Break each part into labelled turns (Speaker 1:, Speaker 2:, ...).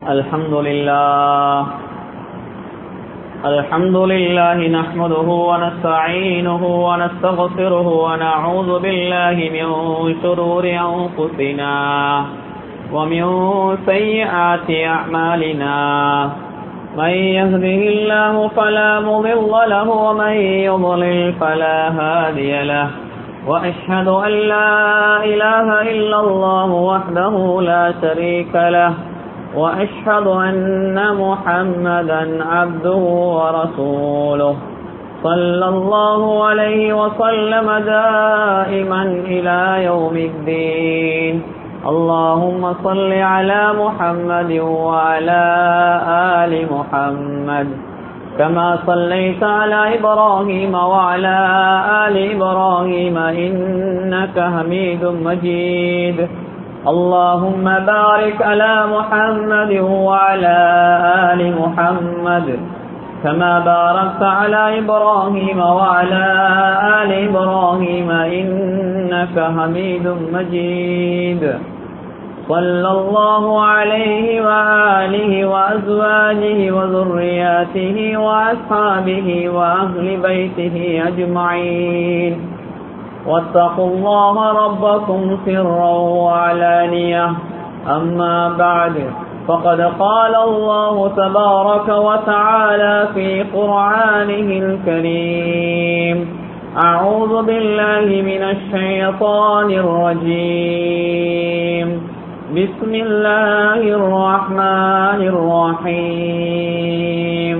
Speaker 1: الحمد لله الحمد لله نحمده ونستعينه ونستغفره ونعوذ بالله من شرور أنفسنا ومن سيئات أعمالنا من يهده الله فلا مضل له ومن يضلل فلا هادي له وأشهد أن لا إله إلا الله وحده لا شريك له وأشهد أن محمدا عبده ورسوله صلى الله عليه وسلم دائما إلى يوم الدين اللهم صل على محمد وعلى آل محمد كما صليت على إبراهيم وعلى آل إبراهيم إنك حميد مجيد اللهم بارك على محمد وعلى آل محمد كما باركت على إبراهيم وعلى آل إبراهيم إنك حميد مجيد صلى الله عليه وآله وأزواجه وذرياته وأصحابه وأهل بيته أجمعين واتقوا الله ربكم سرا وعلانية أما بعد فقد قال الله تبارك وتعالى في قرآنه الكريم أعوذ بالله من الشيطان الرجيم بسم الله الرحمن الرحيم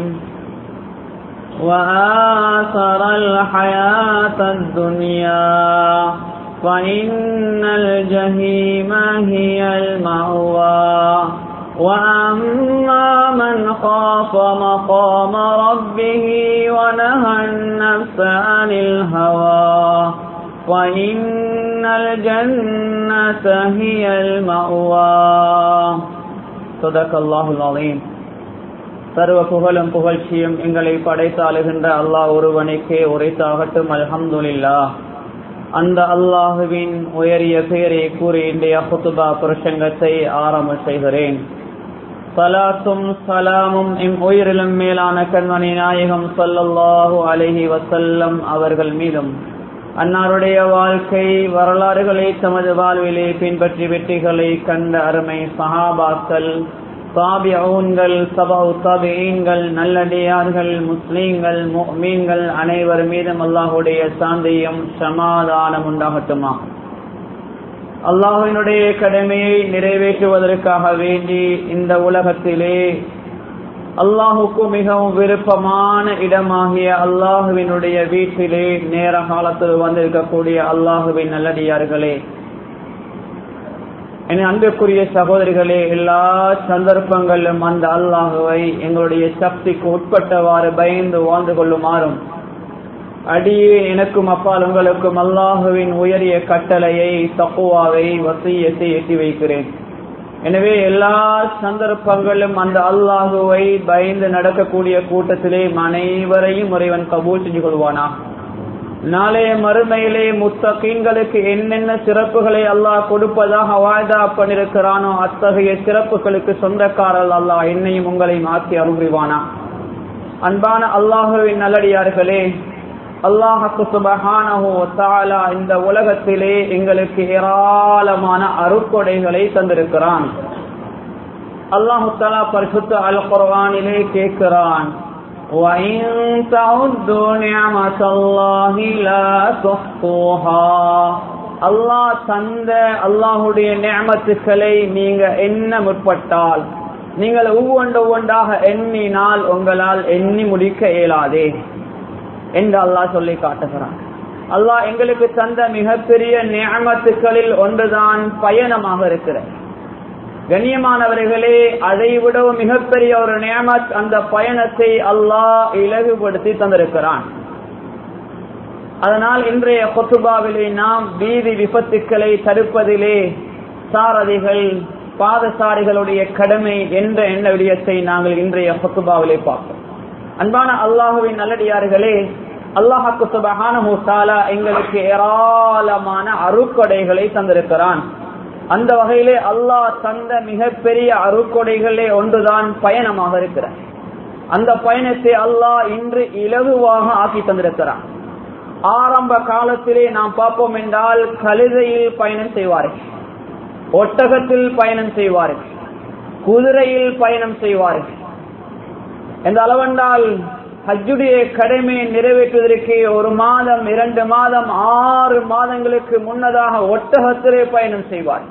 Speaker 1: وآثر الحياة الدنيا فإن الجحيم هي المأوى وأما من خاف مقام ربه ونهى النفس عن الهوى فإن الجنة هي المأوى صدق الله العظيم சர்வ புகழும் புகழ்ச்சியும் எங்களை படைத்தாளுகின்ற அல்லாஹ் ஒருவனுக்கே உரைத்தாகட்டும் அல்ஹம்துலில்லா அந்த அல்லாஹுவின் உயரிய பெயரை கூறி இன்றைய புத்துபா பிரசங்கத்தை ஆரம்ப செய்கிறேன் சலாத்தும் சலாமும் எம் உயிரிலும் மேலான கண்மணி நாயகம் சொல்லல்லாஹு அலஹி வசல்லம் அவர்கள் மீதும் அன்னாருடைய வாழ்க்கை வரலாறுகளை தமது வாழ்விலே பின்பற்றி வெற்றிகளை கண்ட அருமை சஹாபாக்கள் தாபியூன்கள் சபவு தாபியீன்கள் நல்லடியார்கள் முஸ்லீம்கள் மீன்கள் அனைவர் மீதும் அல்லாஹுடைய சாந்தியும் சமாதானம் உண்டாகட்டுமா அல்லாஹினுடைய கடமையை நிறைவேற்றுவதற்காக வேண்டி இந்த உலகத்திலே அல்லாஹுக்கு மிகவும் விருப்பமான இடமாகிய அல்லாஹுவினுடைய வீட்டிலே நேர காலத்தில் வந்திருக்கக்கூடிய அல்லாஹுவின் நல்லடியார்களே என அன்புக்குரிய சகோதரிகளே எல்லா சந்தர்ப்பங்களிலும் அந்த அல்லாஹுவை எங்களுடைய சக்திக்கு உட்பட்டவாறு பயந்து வாழ்ந்து கொள்ளுமாறும் அடியே எனக்கும் அப்பால் உங்களுக்கும் அல்லாஹுவின் உயரிய கட்டளையை தப்புவாவை வசியத்தை எட்டி வைக்கிறேன் எனவே எல்லா சந்தர்ப்பங்களும் அந்த அல்லாஹுவை பயந்து நடக்கக்கூடிய கூட்டத்திலே அனைவரையும் இறைவன் கபூல் செஞ்சு கொள்வானா நாளைய மறுமையிலே முத்தகீன்களுக்கு என்னென்ன சிறப்புகளை அல்லாஹ் கொடுப்பதாக வாய்தா பண்ணிருக்கிறானோ அத்தகைய சிறப்புகளுக்கு சொந்தக்காரல் அல்லாஹ் என்னையும் உங்களையும் ஆக்கி அருள்வானா அன்பான அல்லாஹுவின் நல்லடியார்களே அல்லாஹு சுபஹானஹோ தாலா இந்த உலகத்திலே எங்களுக்கு ஏராளமான அருட்கொடைகளை தந்திருக்கிறான் அல்லாஹு தாலா பரிசுத்த அல் குர்வானிலே கேட்கிறான் وَإِن تَعُدُّوا نِعْمَةَ اللَّهِ لَا تُحْصُوهَا அல்லாஹ் தந்த அல்லாஹுடைய நியமத்துக்களை நீங்க எண்ண முற்பட்டால் நீங்கள் ஒவ்வொன்று ஒவ்வொன்றாக எண்ணினால் உங்களால் எண்ணி முடிக்க இயலாதே என்று அல்லாஹ் சொல்லி காட்டுகிறான் அல்லாஹ் எங்களுக்கு தந்த மிகப்பெரிய நியமத்துக்களில் ஒன்றுதான் பயணமாக இருக்கிறது கண்ணியமானவர்களே அதை விடவும் மிகப்பெரிய ஒரு நியமத் அந்த பயணத்தை அல்லாஹ் இலகுபடுத்தி தந்திருக்கிறான் அதனால் இன்றைய கொத்துபாவிலே நாம் வீதி விபத்துக்களை தடுப்பதிலே சாரதிகள் பாதசாரிகளுடைய கடமை என்ற எண்ண விடயத்தை நாங்கள் இன்றைய கொத்துபாவிலே பார்ப்போம் அன்பான அல்லாஹுவின் நல்லடியார்களே அல்லாஹாக்கு சுபஹானஹு தஆலா எங்களுக்கு ஏராளமான அருக்கொடைகளை தந்திருக்கிறான் அந்த வகையிலே அல்லாஹ் தந்த மிகப்பெரிய அருக்கொடைகளே ஒன்றுதான் பயணமாக இருக்கிறார் அந்த பயணத்தை அல்லாஹ் இன்று இலகுவாக ஆக்கி தந்திருக்கிறான் ஆரம்ப காலத்திலே நாம் பார்ப்போம் என்றால் கழுதையில் பயணம் செய்வார்கள் ஒட்டகத்தில் பயணம் செய்வார்கள் குதிரையில் பயணம் செய்வார்கள் எந்த அளவென்றால் ஹஜ்ஜுடைய கடமையை நிறைவேற்றுவதற்கு ஒரு மாதம் இரண்டு மாதம் ஆறு மாதங்களுக்கு முன்னதாக ஒட்டகத்திலே பயணம் செய்வார்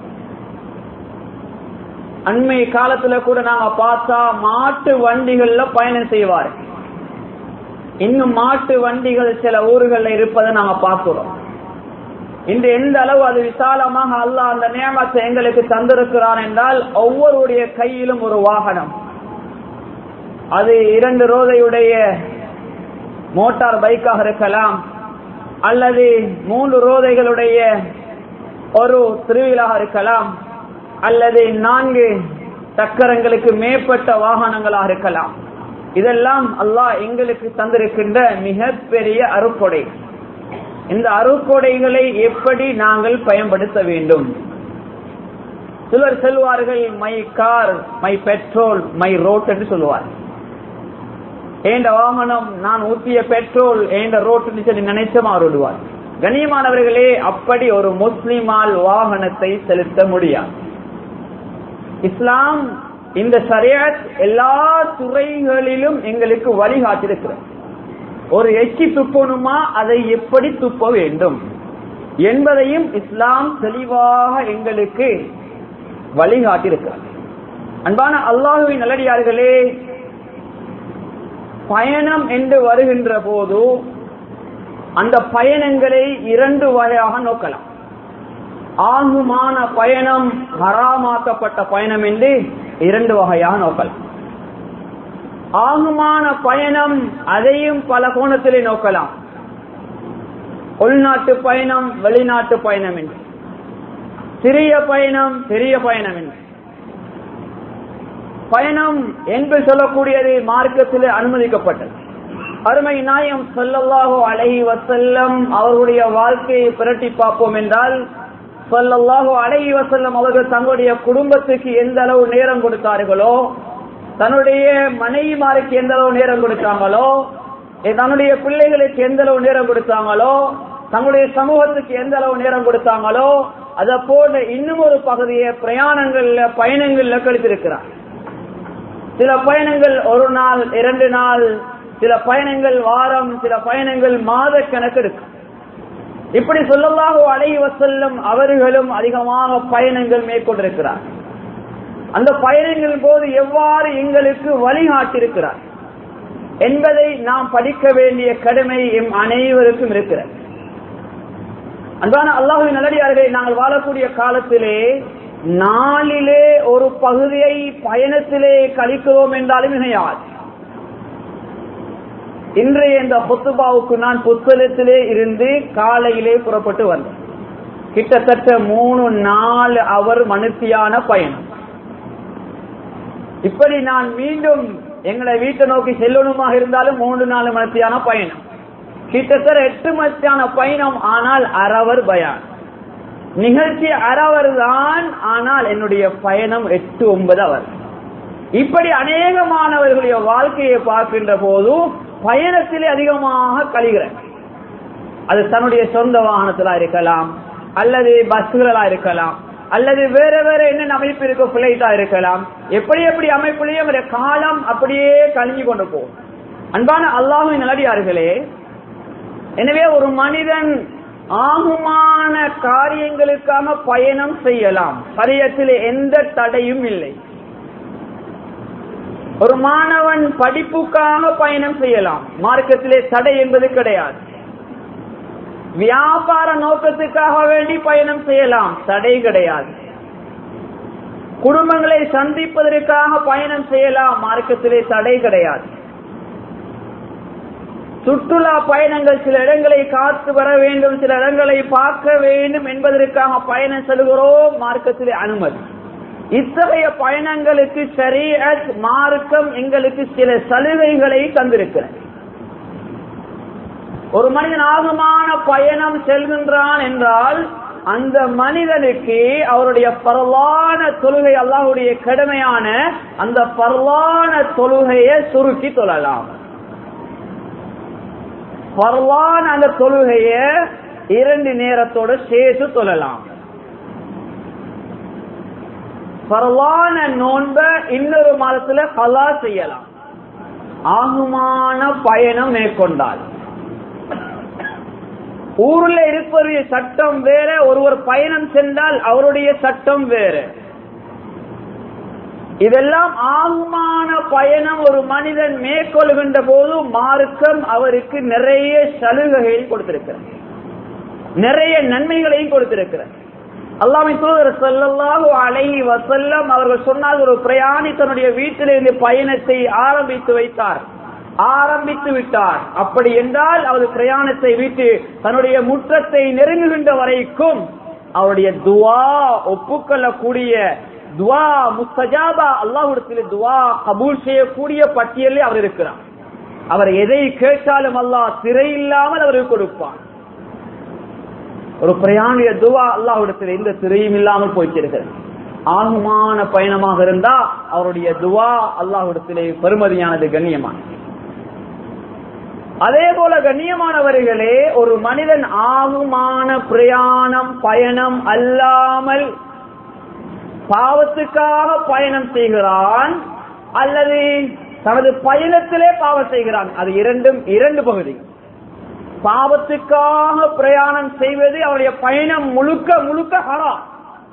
Speaker 1: அண்மை காலத்துல கூட நாங்க பார்த்தா மாட்டு வண்டிகள்ல பயணம் செய்வார் இன்னும் மாட்டு வண்டிகள் சில ஊர்கள்ல இருப்பதை நாங்க பார்க்கிறோம் இன்று எந்த அளவு அது விசாலமாக அல்லாஹ் அந்த நியமத்தை எங்களுக்கு தந்திருக்கிறான் என்றால் ஒவ்வொருடைய கையிலும் ஒரு வாகனம் அது இரண்டு ரோதையுடைய மோட்டார் பைக்காக இருக்கலாம் அல்லது மூன்று ரோதைகளுடைய ஒரு திருவிழாக இருக்கலாம் அல்லது நான்கு சக்கரங்களுக்கு மேற்பட்ட வாகனங்களாக இருக்கலாம் இதெல்லாம் அல்லாஹ் எங்களுக்கு தந்திருக்கின்ற மிகப்பெரிய அருக்கொடை இந்த அருக்கொடைகளை எப்படி நாங்கள் பயன்படுத்த வேண்டும் சிலர் செல்வார்கள் my car my petrol my road என்று சொல்லுவார்கள் ஏண்ட வாகனம் நான் ஊற்றிய பெட்ரோல் ஏண்ட ரோட்டு சொல்லி நினைச்சமா விடுவார் கண்ணியமானவர்களே அப்படி ஒரு முஸ்லிமால் வாகனத்தை செலுத்த முடியாது இஸ்லாம் இந்த சரியாத் எல்லா துறைகளிலும் எங்களுக்கு வழிகாட்டிருக்கிறது ஒரு எச்சி துப்பணுமா அதை எப்படி துப்ப வேண்டும் என்பதையும் இஸ்லாம் தெளிவாக எங்களுக்கு வழிகாட்டியிருக்கிறது அன்பான அல்லாஹுவின் நல்லடியார்களே பயணம் என்று வருகின்ற போது அந்த பயணங்களை இரண்டு வகையாக நோக்கலாம் ஆகுமான பயணம் ஹராமாக்கப்பட்ட பயணம் என்று இரண்டு வகையாக நோக்கலாம் ஆகுமான பயணம் அதையும் பல கோணத்திலே நோக்கலாம் உள்நாட்டு பயணம் வெளிநாட்டு பயணம் என்று சிறிய பயணம் பெரிய பயணம் என்று பயணம் என்று சொல்லக்கூடியது மார்க்கத்தில் அனுமதிக்கப்பட்டது அருமை நாயம் சொல்லல்லாஹோ அழகி வசல்லம் அவர்களுடைய வாழ்க்கையை புரட்டி பார்ப்போம் என்றால் சொல்லல்லாஹோ அழகி வசல்லம் அவர்கள் தங்களுடைய குடும்பத்துக்கு எந்த அளவு நேரம் கொடுத்தார்களோ தன்னுடைய மனைவிமாருக்கு எந்த அளவு நேரம் கொடுத்தாங்களோ தன்னுடைய பிள்ளைகளுக்கு எந்த அளவு நேரம் கொடுத்தாங்களோ தங்களுடைய சமூகத்துக்கு எந்த அளவு நேரம் கொடுத்தாங்களோ அதை போல இன்னும் ஒரு பகுதியை பிரயாணங்கள்ல பயணங்கள்ல கழித்திருக்கிறார் சில பயணங்கள் ஒரு நாள் இரண்டு நாள் சில பயணங்கள் வாரம் சில பயணங்கள் மாத கணக்கு இருக்கு இப்படி சொல்லலாக அழகி வசல்லம் அவர்களும் அதிகமாக பயணங்கள் மேற்கொண்டிருக்கிறார் அந்த பயணங்கள் போது எவ்வாறு எங்களுக்கு வழிகாட்டிருக்கிறார் என்பதை நாம் படிக்க வேண்டிய கடமை எம் அனைவருக்கும் இருக்கிறது அன்பான அல்லாஹுவின் நல்லடியார்களே நாங்கள் வாழக்கூடிய காலத்திலே நாளிலே ஒரு பகுதியை பயணத்திலே கழிக்கிறோம் என்றாலும் மிகையாது இன்றைய இந்த புத்துபாவுக்கு நான் புத்தகத்திலே இருந்து காலையிலே புறப்பட்டு வந்தேன் கிட்டத்தட்ட மூணு நாலு அவர் மனுத்தியான பயணம் இப்படி நான் மீண்டும் எங்களை வீட்டை நோக்கி செல்லணுமாக இருந்தாலும் மூன்று நாலு மணித்தியான பயணம் கிட்டத்தட்ட எட்டு மணித்தியான பயணம் ஆனால் அரவர் பயான் நிகழ்ச்சி அரவர் தான் ஆனால் என்னுடைய பயணம் எட்டு ஒன்பது அவர் இப்படி அநேகமானவர்களுடைய வாழ்க்கையை பார்க்கின்ற போது பயணத்திலே அதிகமாக கழிகிறேன் அது தன்னுடைய சொந்த வாகனத்திலா இருக்கலாம் அல்லது பஸ்களா இருக்கலாம் அல்லது வேற வேற என்ன அமைப்பு இருக்க பிளைட்டா இருக்கலாம் எப்படி எப்படி அமைப்புலயும் காலம் அப்படியே கழிஞ்சு கொண்டு போகும் அன்பான அல்லாஹின் நல்லடியார்களே எனவே ஒரு மனிதன் ஆகுமான காரியங்களுக்காக பயணம் செய்யலாம் சரியத்தில் எந்த தடையும் இல்லை ஒரு மாணவன் படிப்புக்காக பயணம் செய்யலாம் மார்க்கத்திலே தடை என்பது கிடையாது வியாபார நோக்கத்துக்காக வேண்டி பயணம் செய்யலாம் தடை கிடையாது குடும்பங்களை சந்திப்பதற்காக பயணம் செய்யலாம் மார்க்கத்திலே தடை கிடையாது சுற்றுலா பயணங்கள் சில இடங்களை காத்து வர வேண்டும் சில இடங்களை பார்க்க வேண்டும் என்பதற்காக பயணம் செல்கிறோம் மார்க்கத்திலே அனுமதி இத்தகைய பயணங்களுக்கு ஷரியத் மார்க்கம் எங்களுக்கு சில சலுகைகளை தந்திருக்கிறது ஒரு மனிதன் ஆகமான பயணம் செல்கின்றான் என்றால் அந்த மனிதனுக்கு அவருடைய பரவான தொழுகை அல்லாஹுடைய கடமையான அந்த பரவான தொழுகையை சுருக்கி தொழலாம் பரவான அந்த தொழுகைய இரண்டு நேரத்தோட சேர்த்து தொழலாம் பரவான நோன்ப இன்னொரு மாதத்துல கலா செய்யலாம் ஆகுமான பயணம் மேற்கொண்டால் ஊர்ல இருப்பவருடைய சட்டம் வேற ஒருவர் பயணம் சென்றால் அவருடைய சட்டம் வேற இதெல்லாம் ஆகுமான பயணம் ஒரு மனிதன் மேற்கொள்கின்ற போது மார்க்கம் அவருக்கு நிறைய சலுகைகள் கொடுத்திருக்கிறது நிறைய நன்மைகளையும் கொடுத்திருக்கிறது அல்லாமை தூதர் சொல்லல்லாஹு அலைஹி வசல்லம் அவர்கள் சொன்னால் ஒரு பிரயாணி தன்னுடைய வீட்டிலிருந்து பயணத்தை ஆரம்பித்து வைத்தார் ஆரம்பித்து விட்டார் அப்படி என்றால் அவர் பிரயாணத்தை விட்டு தன்னுடைய முற்றத்தை நெருங்குகின்ற வரைக்கும் அவருடைய துவா ஒப்புக்கொள்ளக்கூடிய துவா முஸ்தஜாபா அல்லாஹிடத்தில் துவா கபூல் செய்யக்கூடிய பட்டியலில் அவர் இருக்கிறார் அவர் எதை கேட்டாலும் அல்லாஹ் திரை இல்லாமல் அவருக்கு கொடுப்பார் ஒரு பிரயாணிய துவா அல்லாஹிடத்தில் எந்த திரையும் இல்லாமல் போய்ச்சிருக்கிறது ஆகுமான பயணமாக இருந்தா அவருடைய துவா அல்லாஹிடத்திலே பெருமதியானது கண்ணியமானது அதே போல கண்ணியமானவர்களே ஒரு மனிதன் ஆகுமான பிரயாணம் பயணம் அல்லாமல் பாவத்துக்காக பயணம் செய்கிறான் அல்லது தனது பயணத்திலே பாவம் செய்கிறான் அது இரண்டும் இரண்டு பகுதி பாவத்துக்காக பிரயாணம் செய்வது அவருடைய பயணம் முழுக்க முழுக்க ஹராம்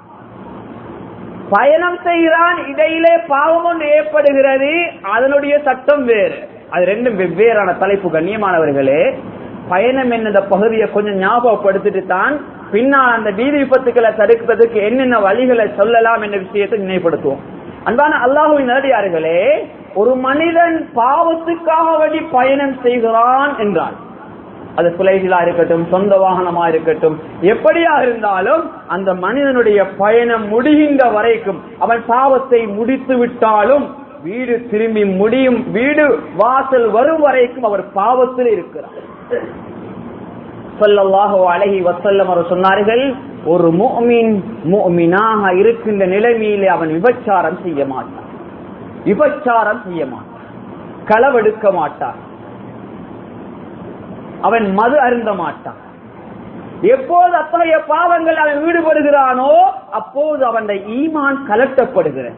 Speaker 1: பயணம் செய்கிறான் இடையிலே பாவம் ஒன்று ஏற்படுகிறது அதனுடைய சட்டம் வேறு அது ரெண்டும் வெவ்வேறான தலைப்பு கண்ணியமானவர்களே பயணம் என்னத பகுதியை கொஞ்சம் ஞாபகப்படுத்திட்டு தான் பின்னால் அந்த வீதி விபத்துக்களை தடுக்கிறதுக்கு என்னென்ன வழிகளை சொல்லலாம் என்ற விஷயத்தை நினைவுபடுத்துவோம் அன்பான அல்லாஹுவின் நேரடியார்களே ஒரு மனிதன் பாவத்துக்காக வேண்டி பயணம் செய்கிறான் என்றால் அது பிளைகளா இருக்கட்டும் சொந்த வாகனமா இருக்கட்டும் எப்படியா இருந்தாலும் அந்த மனிதனுடைய பயணம் முடிகின்ற வரைக்கும் அவன் பாவத்தை முடித்து விட்டாலும் வீடு திரும்பி முடியும் வீடு வாசல் வரும் வரைக்கும் அவர் பாவத்தில் இருக்கிறார் சொல்லல்லாஹோ அழகி வசல்லம் அவர் சொன்னார்கள் ஒரு முஃமின் முஃமினாக இருக்கின்ற நிலைமையிலே அவன் விபச்சாரம் செய்ய மாட்டான் விபச்சாரம் செய்ய மாட்டான் களவெடுக்க மாட்டான் அவன் மது அருந்த மாட்டான் எப்போது அத்தகைய பாவங்கள் அவன் ஈடுபடுகிறானோ அப்போது அவன் ஈமான் கலட்டப்படுகிறது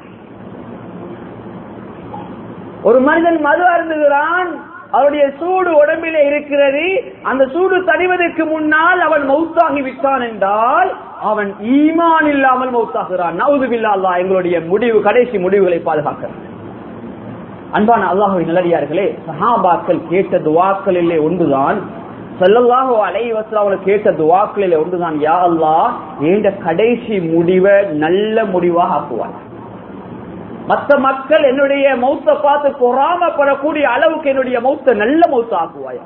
Speaker 1: ஒரு மனிதன் மது அருந்துகிறான் அவருடைய சூடு உடம்பிலே இருக்கிறது அந்த சூடு தணிவதற்கு முன்னால் அவன் மௌத்தாகி விட்டான் என்றால் அவன் ஈமான் இல்லாமல் மௌத்தாகிறான் நவுதுபில்லா அல்லா எங்களுடைய முடிவு கடைசி முடிவுகளை பாதுகாக்கிறான் அன்பான அல்லாஹுவின் நிலடியார்களே சஹாபாக்கள் கேட்ட துவாக்களிலே ஒன்றுதான் செல்லல்லாஹோ அலைவசல் கேட்ட துவாக்களிலே ஒன்றுதான் யா அல்லா ஏண்ட கடைசி முடிவை நல்ல முடிவாக ஆக்குவார் மற்ற மக்கள் என்னுடைய மௌத்த பார்த்து பொறாமப்படக்கூடிய அளவுக்கு என்னுடைய மௌத்த நல்ல மௌத்த ஆக்குவாயா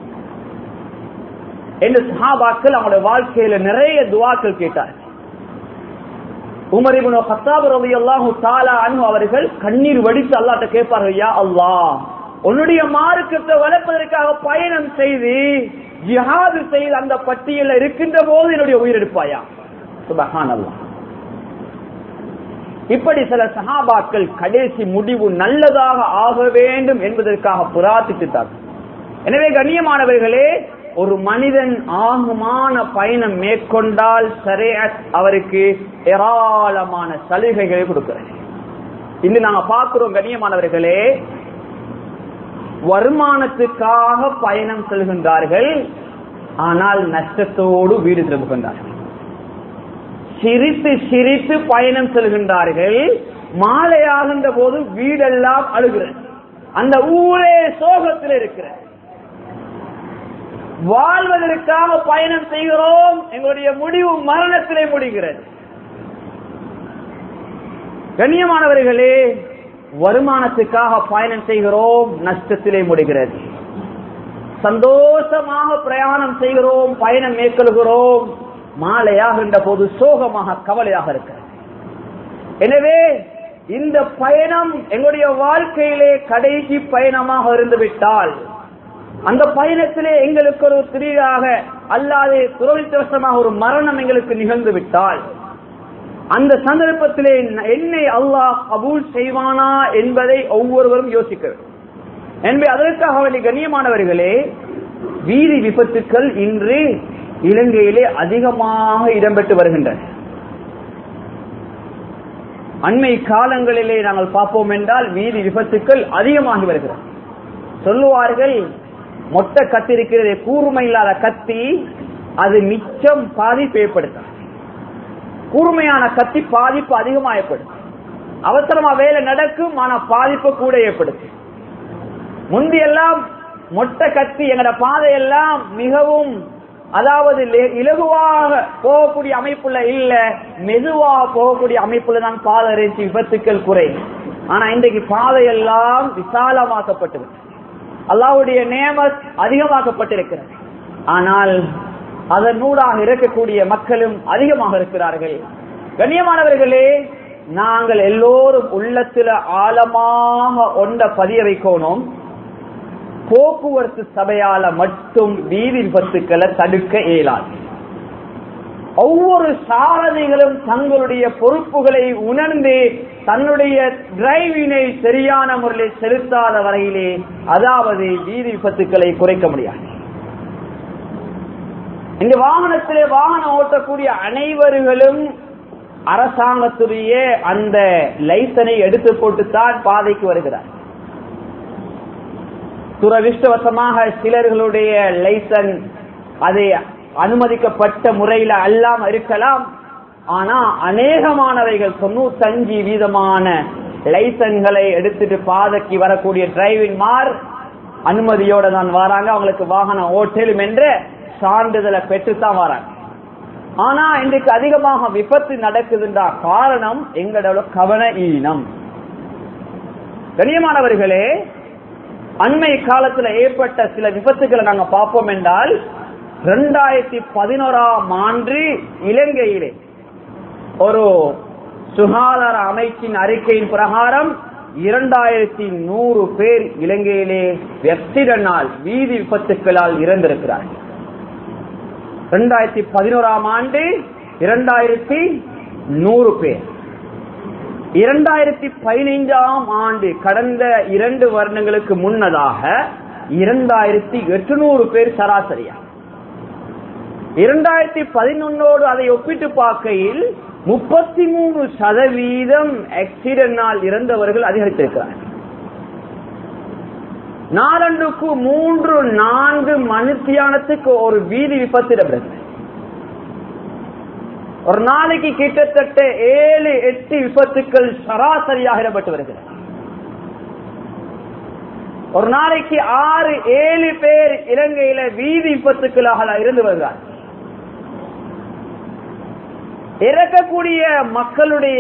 Speaker 1: என்று சஹாபாக்கள் அவங்களுடைய வாழ்க்கையில நிறைய துவாக்கள் கேட்டார்கள் உமரிபுனோ கத்தாபு ரவி அல்லாஹு தாலா அனு அவர்கள் கண்ணீர் வடித்து அல்லாட்ட கேட்பார்கள் யா அல்லாஹ் உன்னுடைய மார்க்கத்தை வளர்ப்பதற்காக பயணம் செய்து ஜிஹாது செய்து அந்த பட்டியல இருக்கின்ற போது என்னுடைய உயிர் எடுப்பாயா சுபஹான் அல்லாஹ் இப்படி சில சகாபாக்கள் கடைசி முடிவு நல்லதாக ஆக வேண்டும் என்பதற்காக புறாத்திட்டார்கள் எனவே கண்ணியமானவர்களே ஒரு மனிதன் ஆகுமான பயணம் மேற்கொண்டால் சரேத் அவருக்கு ஏராளமான சலுகைகளை கொடுக்கிறது இன்று நாங்க பார்க்கிறோம் கண்ணியமானவர்களே வருமானத்துக்காக பயணம் செல்கின்றார்கள் ஆனால் நஷ்டத்தோடு வீடு திரும்புகின்றார்கள் சிரித்து சிரித்து பயணம் செல்கின்றார்கள் மாலையாகின்ற போது வீடெல்லாம் அழுகிறது அந்த ஊரே சோகத்தில் இருக்கிற வாழ்வதற்காக பயணம் செய்கிறோம் எங்களுடைய முடிவு மரணத்திலே முடிகிறது கண்ணியமானவர்களே வருமானத்துக்காக பயணம் செய்கிறோம் நஷ்டத்திலே முடிகிறது சந்தோஷமாக பிரயாணம் செய்கிறோம் பயணம் மேற்கொள்கிறோம் மாலையாகின்ற போது சோகமாக கவலையாக இருக்கிறது எனவே இந்த பயணம் எங்களுடைய வாழ்க்கையிலே கடைசி பயணமாக இருந்து விட்டால் அந்த பயணத்திலே எங்களுக்கு ஒரு திடீராக அல்லாது துறவித்தவசமாக ஒரு மரணம் எங்களுக்கு நிகழ்ந்து விட்டால் அந்த சந்தர்ப்பத்திலே என்னை அல்லாஹ் கபூல் செய்வானா என்பதை ஒவ்வொருவரும் யோசிக்கிறது எனவே அதற்காக வேண்டிய கண்ணியமானவர்களே வீதி விபத்துக்கள் இன்று இலங்கையிலே அதிகமாக இடம்பெற்று வருகின்றன அண்மை காலங்களிலே நாங்கள் பார்ப்போம் என்றால் வீதி விபத்துக்கள் அதிகமாகி வருகிறது சொல்லுவார்கள் மொட்டை கத்தி இருக்கிறது கூர்மை இல்லாத கத்தி அது மிச்சம் பாதிப்பு ஏற்படுத்தும் கூர்மையான கத்தி பாதிப்பு அதிகமாக ஏற்படும் அவசரமா வேலை நடக்கும் ஆனா பாதிப்பு கூட ஏற்படுத்தும் முந்தியெல்லாம் மொட்டை கத்தி எங்கட பாதையெல்லாம் மிகவும் அதாவது இலகுவாக போகக்கூடிய அமைப்புல இல்ல மெதுவாக போகக்கூடிய அமைப்புல தான் பாதை இருந்துச்சு விபத்துக்கள் குறை ஆனா இன்றைக்கு பாதையெல்லாம் விசாலமாக்கப்பட்டது அல்லாவுடைய நேமத் அதிகமாக்கப்பட்டிருக்கிறது ஆனால் அதன் நூறாக இருக்கக்கூடிய மக்களும் அதிகமாக இருக்கிறார்கள் கண்ணியமானவர்களே நாங்கள் எல்லோரும் உள்ளத்துல ஆழமாக ஒன்ற பதிய வைக்கணும் போக்குவரத்து சபையால மட்டும் வீதி விபத்துக்களை தடுக்க இயலாது ஒவ்வொரு சாரதிகளும் தங்களுடைய பொறுப்புகளை உணர்ந்து தன்னுடைய டிரைவினை சரியான முறையில் செலுத்தாத வரையிலே அதாவது வீதி விபத்துக்களை குறைக்க முடியாது இந்த வாகனத்திலே வாகனம் ஓட்டக்கூடிய அனைவர்களும் அரசாங்கத்துடைய அந்த லைசனை எடுத்து போட்டுத்தான் பாதைக்கு வருகிறார் துரதிருஷ்டவசமாக சிலர்களுடைய லைசன் அது அனுமதிக்கப்பட்ட முறையில அல்லாம இருக்கலாம் ஆனா அநேகமானவைகள் தொண்ணூத்தஞ்சு வீதமான லைசன்களை எடுத்துட்டு பாதைக்கு வரக்கூடிய டிரைவிங் மார் அனுமதியோட தான் வராங்க அவங்களுக்கு வாகனம் ஓட்டலும் என்ற சான்றிதழை பெற்றுத்தான் வராங்க ஆனா இன்றைக்கு அதிகமாக விபத்து நடக்குதுன்றா காரணம் எங்களோட கவன ஈனம் கண்ணியமானவர்களே அண்மை காலத்துல ஏற்பட்ட சில விபத்துக்களை நாங்க பார்ப்போம் என்றால் இரண்டாயிரத்தி பதினோராம் ஆண்டு இலங்கையிலே ஒரு சுகாதார அமைச்சின் அறிக்கையின் பிரகாரம் இரண்டாயிரத்தி நூறு பேர் இலங்கையிலே வெப்சிடனால் வீதி விபத்துக்களால் இறந்திருக்கிறார்கள் இரண்டாயிரத்தி பதினோராம் ஆண்டு இரண்டாயிரத்தி நூறு பேர் இரண்டாயிரத்தி பதினைஞ்சாம் ஆண்டு கடந்த இரண்டு வருடங்களுக்கு முன்னதாக இரண்டாயிரத்தி எட்டுநூறு பேர் சராசரியா இரண்டாயிரத்தி பதினொன்னோடு அதை ஒப்பிட்டு பார்க்கையில் முப்பத்தி மூணு சதவீதம் ஆக்சிடென்டால் இறந்தவர்கள் அதிகரித்திருக்கிறார்கள் நாளண்டுக்கு மூன்று நான்கு மனுத்தியானத்துக்கு ஒரு வீதி விபத்து இடம்பெறுகிறது ஒரு நாளைக்கு கிட்டத்தட்ட ஏழு எட்டு விபத்துக்கள் சராசரியாக இடப்பட்டு வருகிறது ஒரு நாளைக்கு ஆறு ஏழு பேர் இலங்கையில வீதி விபத்துக்களாக இருந்து வருகிறார் இறக்கக்கூடிய மக்களுடைய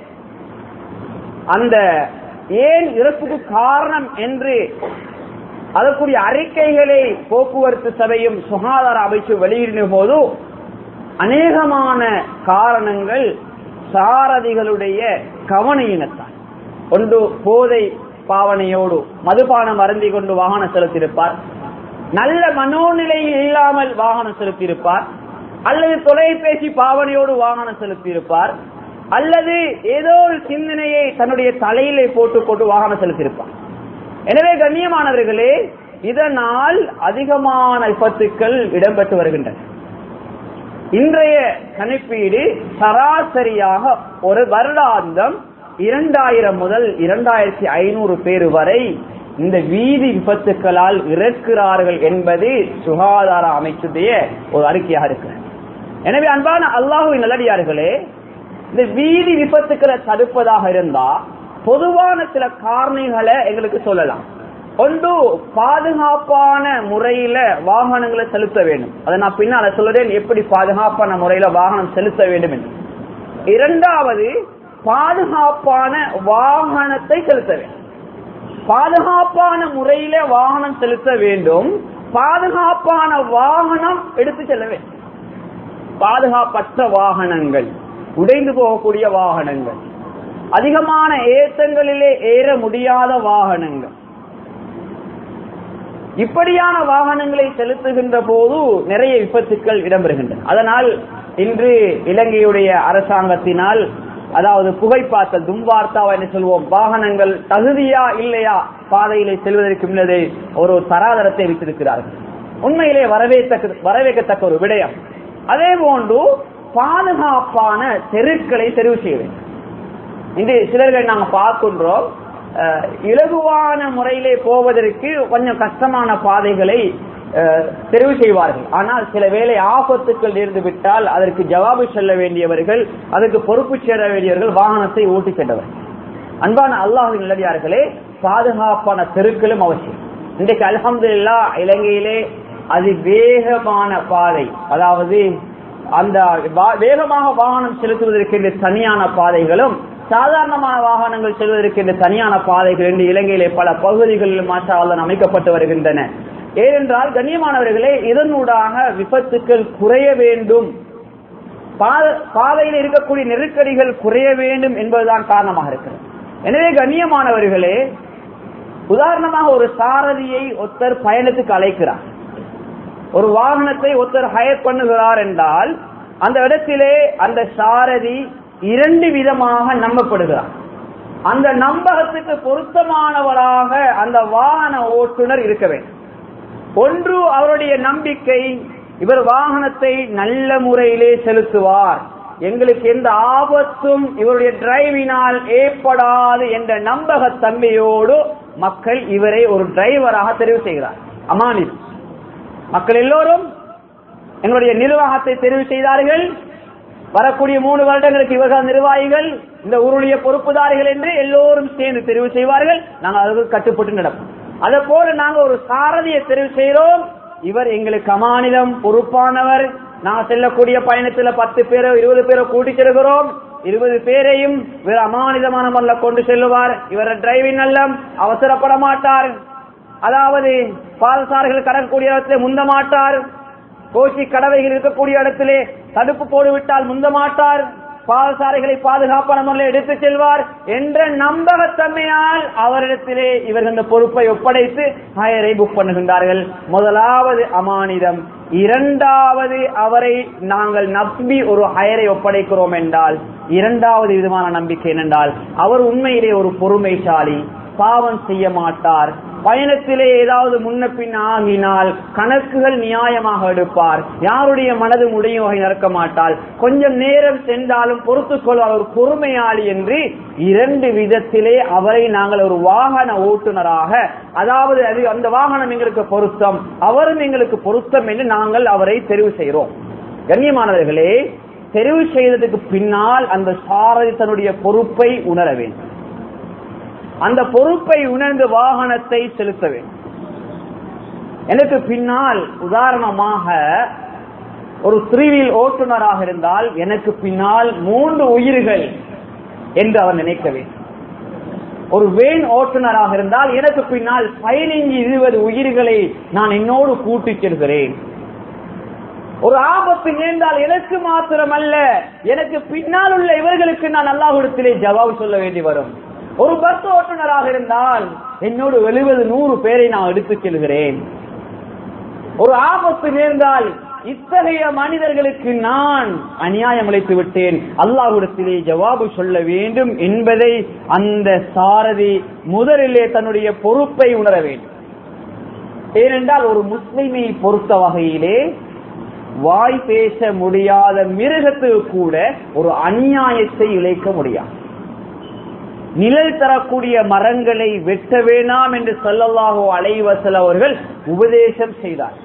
Speaker 1: அந்த ஏன் இறப்புக்கு காரணம் என்று அதற்குரிய அறிக்கைகளை போக்குவரத்து சபையும் சுகாதார அமைச்சு வெளியிடும் போது அநேகமான காரணங்கள் சாரதிகளுடைய கவனையினத்தான் ஒன்று போதை பாவனையோடு மதுபானம் அருந்தி கொண்டு வாகனம் செலுத்தியிருப்பார் நல்ல மனோநிலையில் இல்லாமல் வாகனம் செலுத்தியிருப்பார் அல்லது தொலைபேசி பாவனையோடு வாகனம் செலுத்தியிருப்பார் அல்லது ஏதோ ஒரு சிந்தனையை தன்னுடைய தலையிலே போட்டுக் கொண்டு வாகனம் செலுத்தியிருப்பார் எனவே கண்ணியமானவர்களே இதனால் அதிகமான விபத்துக்கள் இடம்பெற்று வருகின்றன இன்றைய கணிப்பீடு சராசரியாக ஒரு வருடாந்தம் இரண்டாயிரம் முதல் இரண்டாயிரத்தி ஐநூறு பேர் வரை இந்த வீதி விபத்துக்களால் இறக்கிறார்கள் என்பது சுகாதார அமைச்சுடைய ஒரு அறிக்கையாக இருக்கிறது எனவே அன்பான அல்லாஹுவின் நல்லடியார்களே இந்த வீதி விபத்துக்களை தடுப்பதாக இருந்தா பொதுவான சில காரணிகளை எங்களுக்கு சொல்லலாம் ஒன்று பாதுகாப்பான முறையில வாகனங்களை செலுத்த வேண்டும் அதை நான் பின்னால சொல்றேன் எப்படி பாதுகாப்பான முறையில வாகனம் செலுத்த வேண்டும் என்று இரண்டாவது பாதுகாப்பான வாகனத்தை செலுத்த வேண்டும் பாதுகாப்பான முறையில வாகனம் செலுத்த வேண்டும் பாதுகாப்பான வாகனம் எடுத்து செல்ல வேண்டும் பாதுகாப்பற்ற வாகனங்கள் உடைந்து போகக்கூடிய வாகனங்கள் அதிகமான ஏத்தங்களிலே ஏற முடியாத வாகனங்கள் இப்படியான வாகனங்களை செலுத்துகின்ற போது நிறைய விபத்துக்கள் இடம்பெறுகின்றன அதனால் இன்று இலங்கையுடைய அரசாங்கத்தினால் அதாவது புகைப்பாத்தல் தும்பார்த்தாவா என்று சொல்வோம் வாகனங்கள் தகுதியா இல்லையா பாதையிலே செல்வதற்கு முன்னதே ஒரு தராதரத்தை வைத்திருக்கிறார்கள் உண்மையிலே வரவேற்க வரவேற்கத்தக்க ஒரு விடயம் அதே போன்று பாதுகாப்பான தெருக்களை தெரிவு செய்ய வேண்டும் இன்று சிலர்கள் நாங்க பார்க்கின்றோம் அஹ், இலகுவான முறையிலே போவதற்கு கொஞ்சம் கஷ்டமான பாதைகளை அஹ், தெரிவு செய்வார்கள் ஆனால் சில வேளை ஆபத்துக்கள் நேர்ந்து விட்டால் அதற்கு ஜவாபு சொல்ல வேண்டியவர்கள் அதற்கு பொறுப்பு சேர வேண்டியவர்கள் வாகனத்தை ஓட்டி சென்றவர் அன்பான அல்லாஹின் நல்லடியார்களே பாதுகாப்பான தெருக்களும் அவசியம் இன்றைக்கு அல்ஹம்துலில்லா இலங்கையிலே அதி வேகமான பாதை அதாவது அந்த வா- வேகமாக வாகனம் செலுத்துவதற்கு என்று தனியான பாதைகளும் சாதாரணமான வாகனங்கள் செல்வதற்கு என்று தனியான பாதைகள் என்று இலங்கையிலே பல பகுதிகளில் மாற்றால் அமைக்கப்பட்டு வருகின்றன ஏனென்றால் கண்ணியமானவர்களே இதனூடாக விபத்துக்கள் குறைய வேண்டும் பாத- பாதையில் இருக்கக்கூடிய நெருக்கடிகள் குறைய வேண்டும் என்பதுதான் காரணமாக இருக்கிறது எனவே கண்ணியமானவர்களே உதாரணமாக ஒரு சாரதியை ஒருத்தர் பயணத்துக்கு அழைக்கிறார் ஒரு வாகனத்தை ஒருத்தர் ஹயர் பண்ணுகிறார் என்றால் அந்த இடத்திலே அந்த சாரதி இரண்டு விதமாக நம்பப்படுகிறார் அந்த நம்பகத்துக்கு பொருத்தமானவராக அந்த வாகன ஓட்டுநர் இருக்க வேண்டும் ஒன்று அவருடைய நம்பிக்கை இவர் வாகனத்தை நல்ல முறையிலே செலுத்துவார் எங்களுக்கு எந்த ஆபத்தும் இவருடைய டிரைவினால் ஏற்படாது என்ற நம்பகத்தன்மையோடு மக்கள் இவரை ஒரு டிரைவராக தெரிவு செய்கிறார் அமானித் மக்கள் எல்லோரும் எங்களுடைய நிர்வாகத்தை தெரிவு செய்தார்கள் வரக்கூடிய மூணு வருடங்களுக்கு இவர்கள் நிர்வாகிகள் இந்த ஊருடைய பொறுப்புதாரிகள் என்று எல்லோரும் சேர்ந்து தெரிவு செய்வார்கள் நாங்கள் அதற்கு கட்டுப்பட்டு நடப்போம் அதே போல நாங்கள் ஒரு சாரதியை தெரிவு செய்கிறோம் இவர் எங்களுக்கு அமானிதம் பொறுப்பானவர் நாங்கள் செல்லக்கூடிய பயணத்துல பத்து பேரோ இருபது பேரோ கூட்டி செல்கிறோம் இருபது பேரையும் இவர் அமானிதமான முறையில் கொண்டு செல்லுவார் இவர் டிரைவிங் நல்லம் அவசரப்பட மாட்டார் அதாவது பாதசாரிகள் கடக்கக்கூடிய இடத்திலே முந்த மாட்டார் கோச்சி கடவைகள் இருக்கக்கூடிய இடத்திலே தடுப்பு போடுவிட்டால் முந்த மாட்டார் பாதசாரிகளை பாதுகாப்பான முறையில் எடுத்து செல்வார் என்ற நம்பகத்தன்மையால் அவரிடத்திலே இவர்கள் இந்த பொறுப்பை ஒப்படைத்து ஹயரை புக் பண்ணுகின்றார்கள் முதலாவது அமானிதம் இரண்டாவது அவரை நாங்கள் நம்பி ஒரு ஹயரை ஒப்படைக்கிறோம் என்றால் இரண்டாவது விதமான நம்பிக்கை என்னென்றால் அவர் உண்மையிலே ஒரு பொறுமைசாலி பாவம் செய்ய மாட்டார் பயணத்திலே ஏதாவது முன்ன பின் ஆகினால் கணக்குகள் நியாயமாக எடுப்பார் யாருடைய மனது முடியும் வகை நடக்க மாட்டால் கொஞ்சம் நேரம் சென்றாலும் பொறுத்துக் கொள்வார் ஒரு பொறுமையாளி என்று இரண்டு விதத்திலே அவரை நாங்கள் ஒரு வாகன ஓட்டுநராக அதாவது அது அந்த வாகனம் எங்களுக்கு பொருத்தம் அவரும் எங்களுக்கு பொருத்தம் என்று நாங்கள் அவரை தெரிவு செய்கிறோம் கண்ணியமானவர்களே தெரிவு செய்ததுக்கு பின்னால் அந்த சாரதி தன்னுடைய பொறுப்பை உணர வேண்டும் அந்த பொறுப்பை உணர்ந்து வாகனத்தை செலுத்த வேண்டும் எனக்கு பின்னால் உதாரணமாக ஒரு த்ரீவீல் ஓட்டுநராக இருந்தால் எனக்கு பின்னால் மூன்று உயிர்கள் என்று அவர் நினைக்க வேண்டும் ஒரு வேன் ஓட்டுநராக இருந்தால் எனக்கு பின்னால் பதினைஞ்சு இருபது உயிர்களை நான் என்னோடு கூட்டிச் செல்கிறேன் ஒரு ஆபத்து நேர்ந்தால் எனக்கு மாத்திரமல்ல எனக்கு பின்னால் உள்ள இவர்களுக்கு நான் அல்லாஹிடத்திலே ஜவாபு சொல்ல வேண்டி வரும் ஒரு பஸ் ஓட்டுநராக இருந்தால் என்னோடு எழுபது நூறு பேரை நான் எடுத்துச் செல்கிறேன் ஒரு ஆபத்து நேர்ந்தால் இத்தகைய மனிதர்களுக்கு நான் அநியாயம் அளித்து விட்டேன் அல்லாஹ்விடத்திலே ஜவாபு சொல்ல வேண்டும் என்பதை அந்த சாரதி முதலிலே தன்னுடைய பொறுப்பை உணர வேண்டும் ஏனென்றால் ஒரு முஸ்லிமை பொறுத்த வகையிலே வாய் பேச முடியாத மிருகத்துக்கு கூட ஒரு அநியாயத்தை இழைக்க முடியாது நிழல் தரக்கூடிய மரங்களை வெட்ட வேண்டாம் என்று சொல்லல்லாஹோ அலைவசல் அவர்கள் உபதேசம் செய்தார்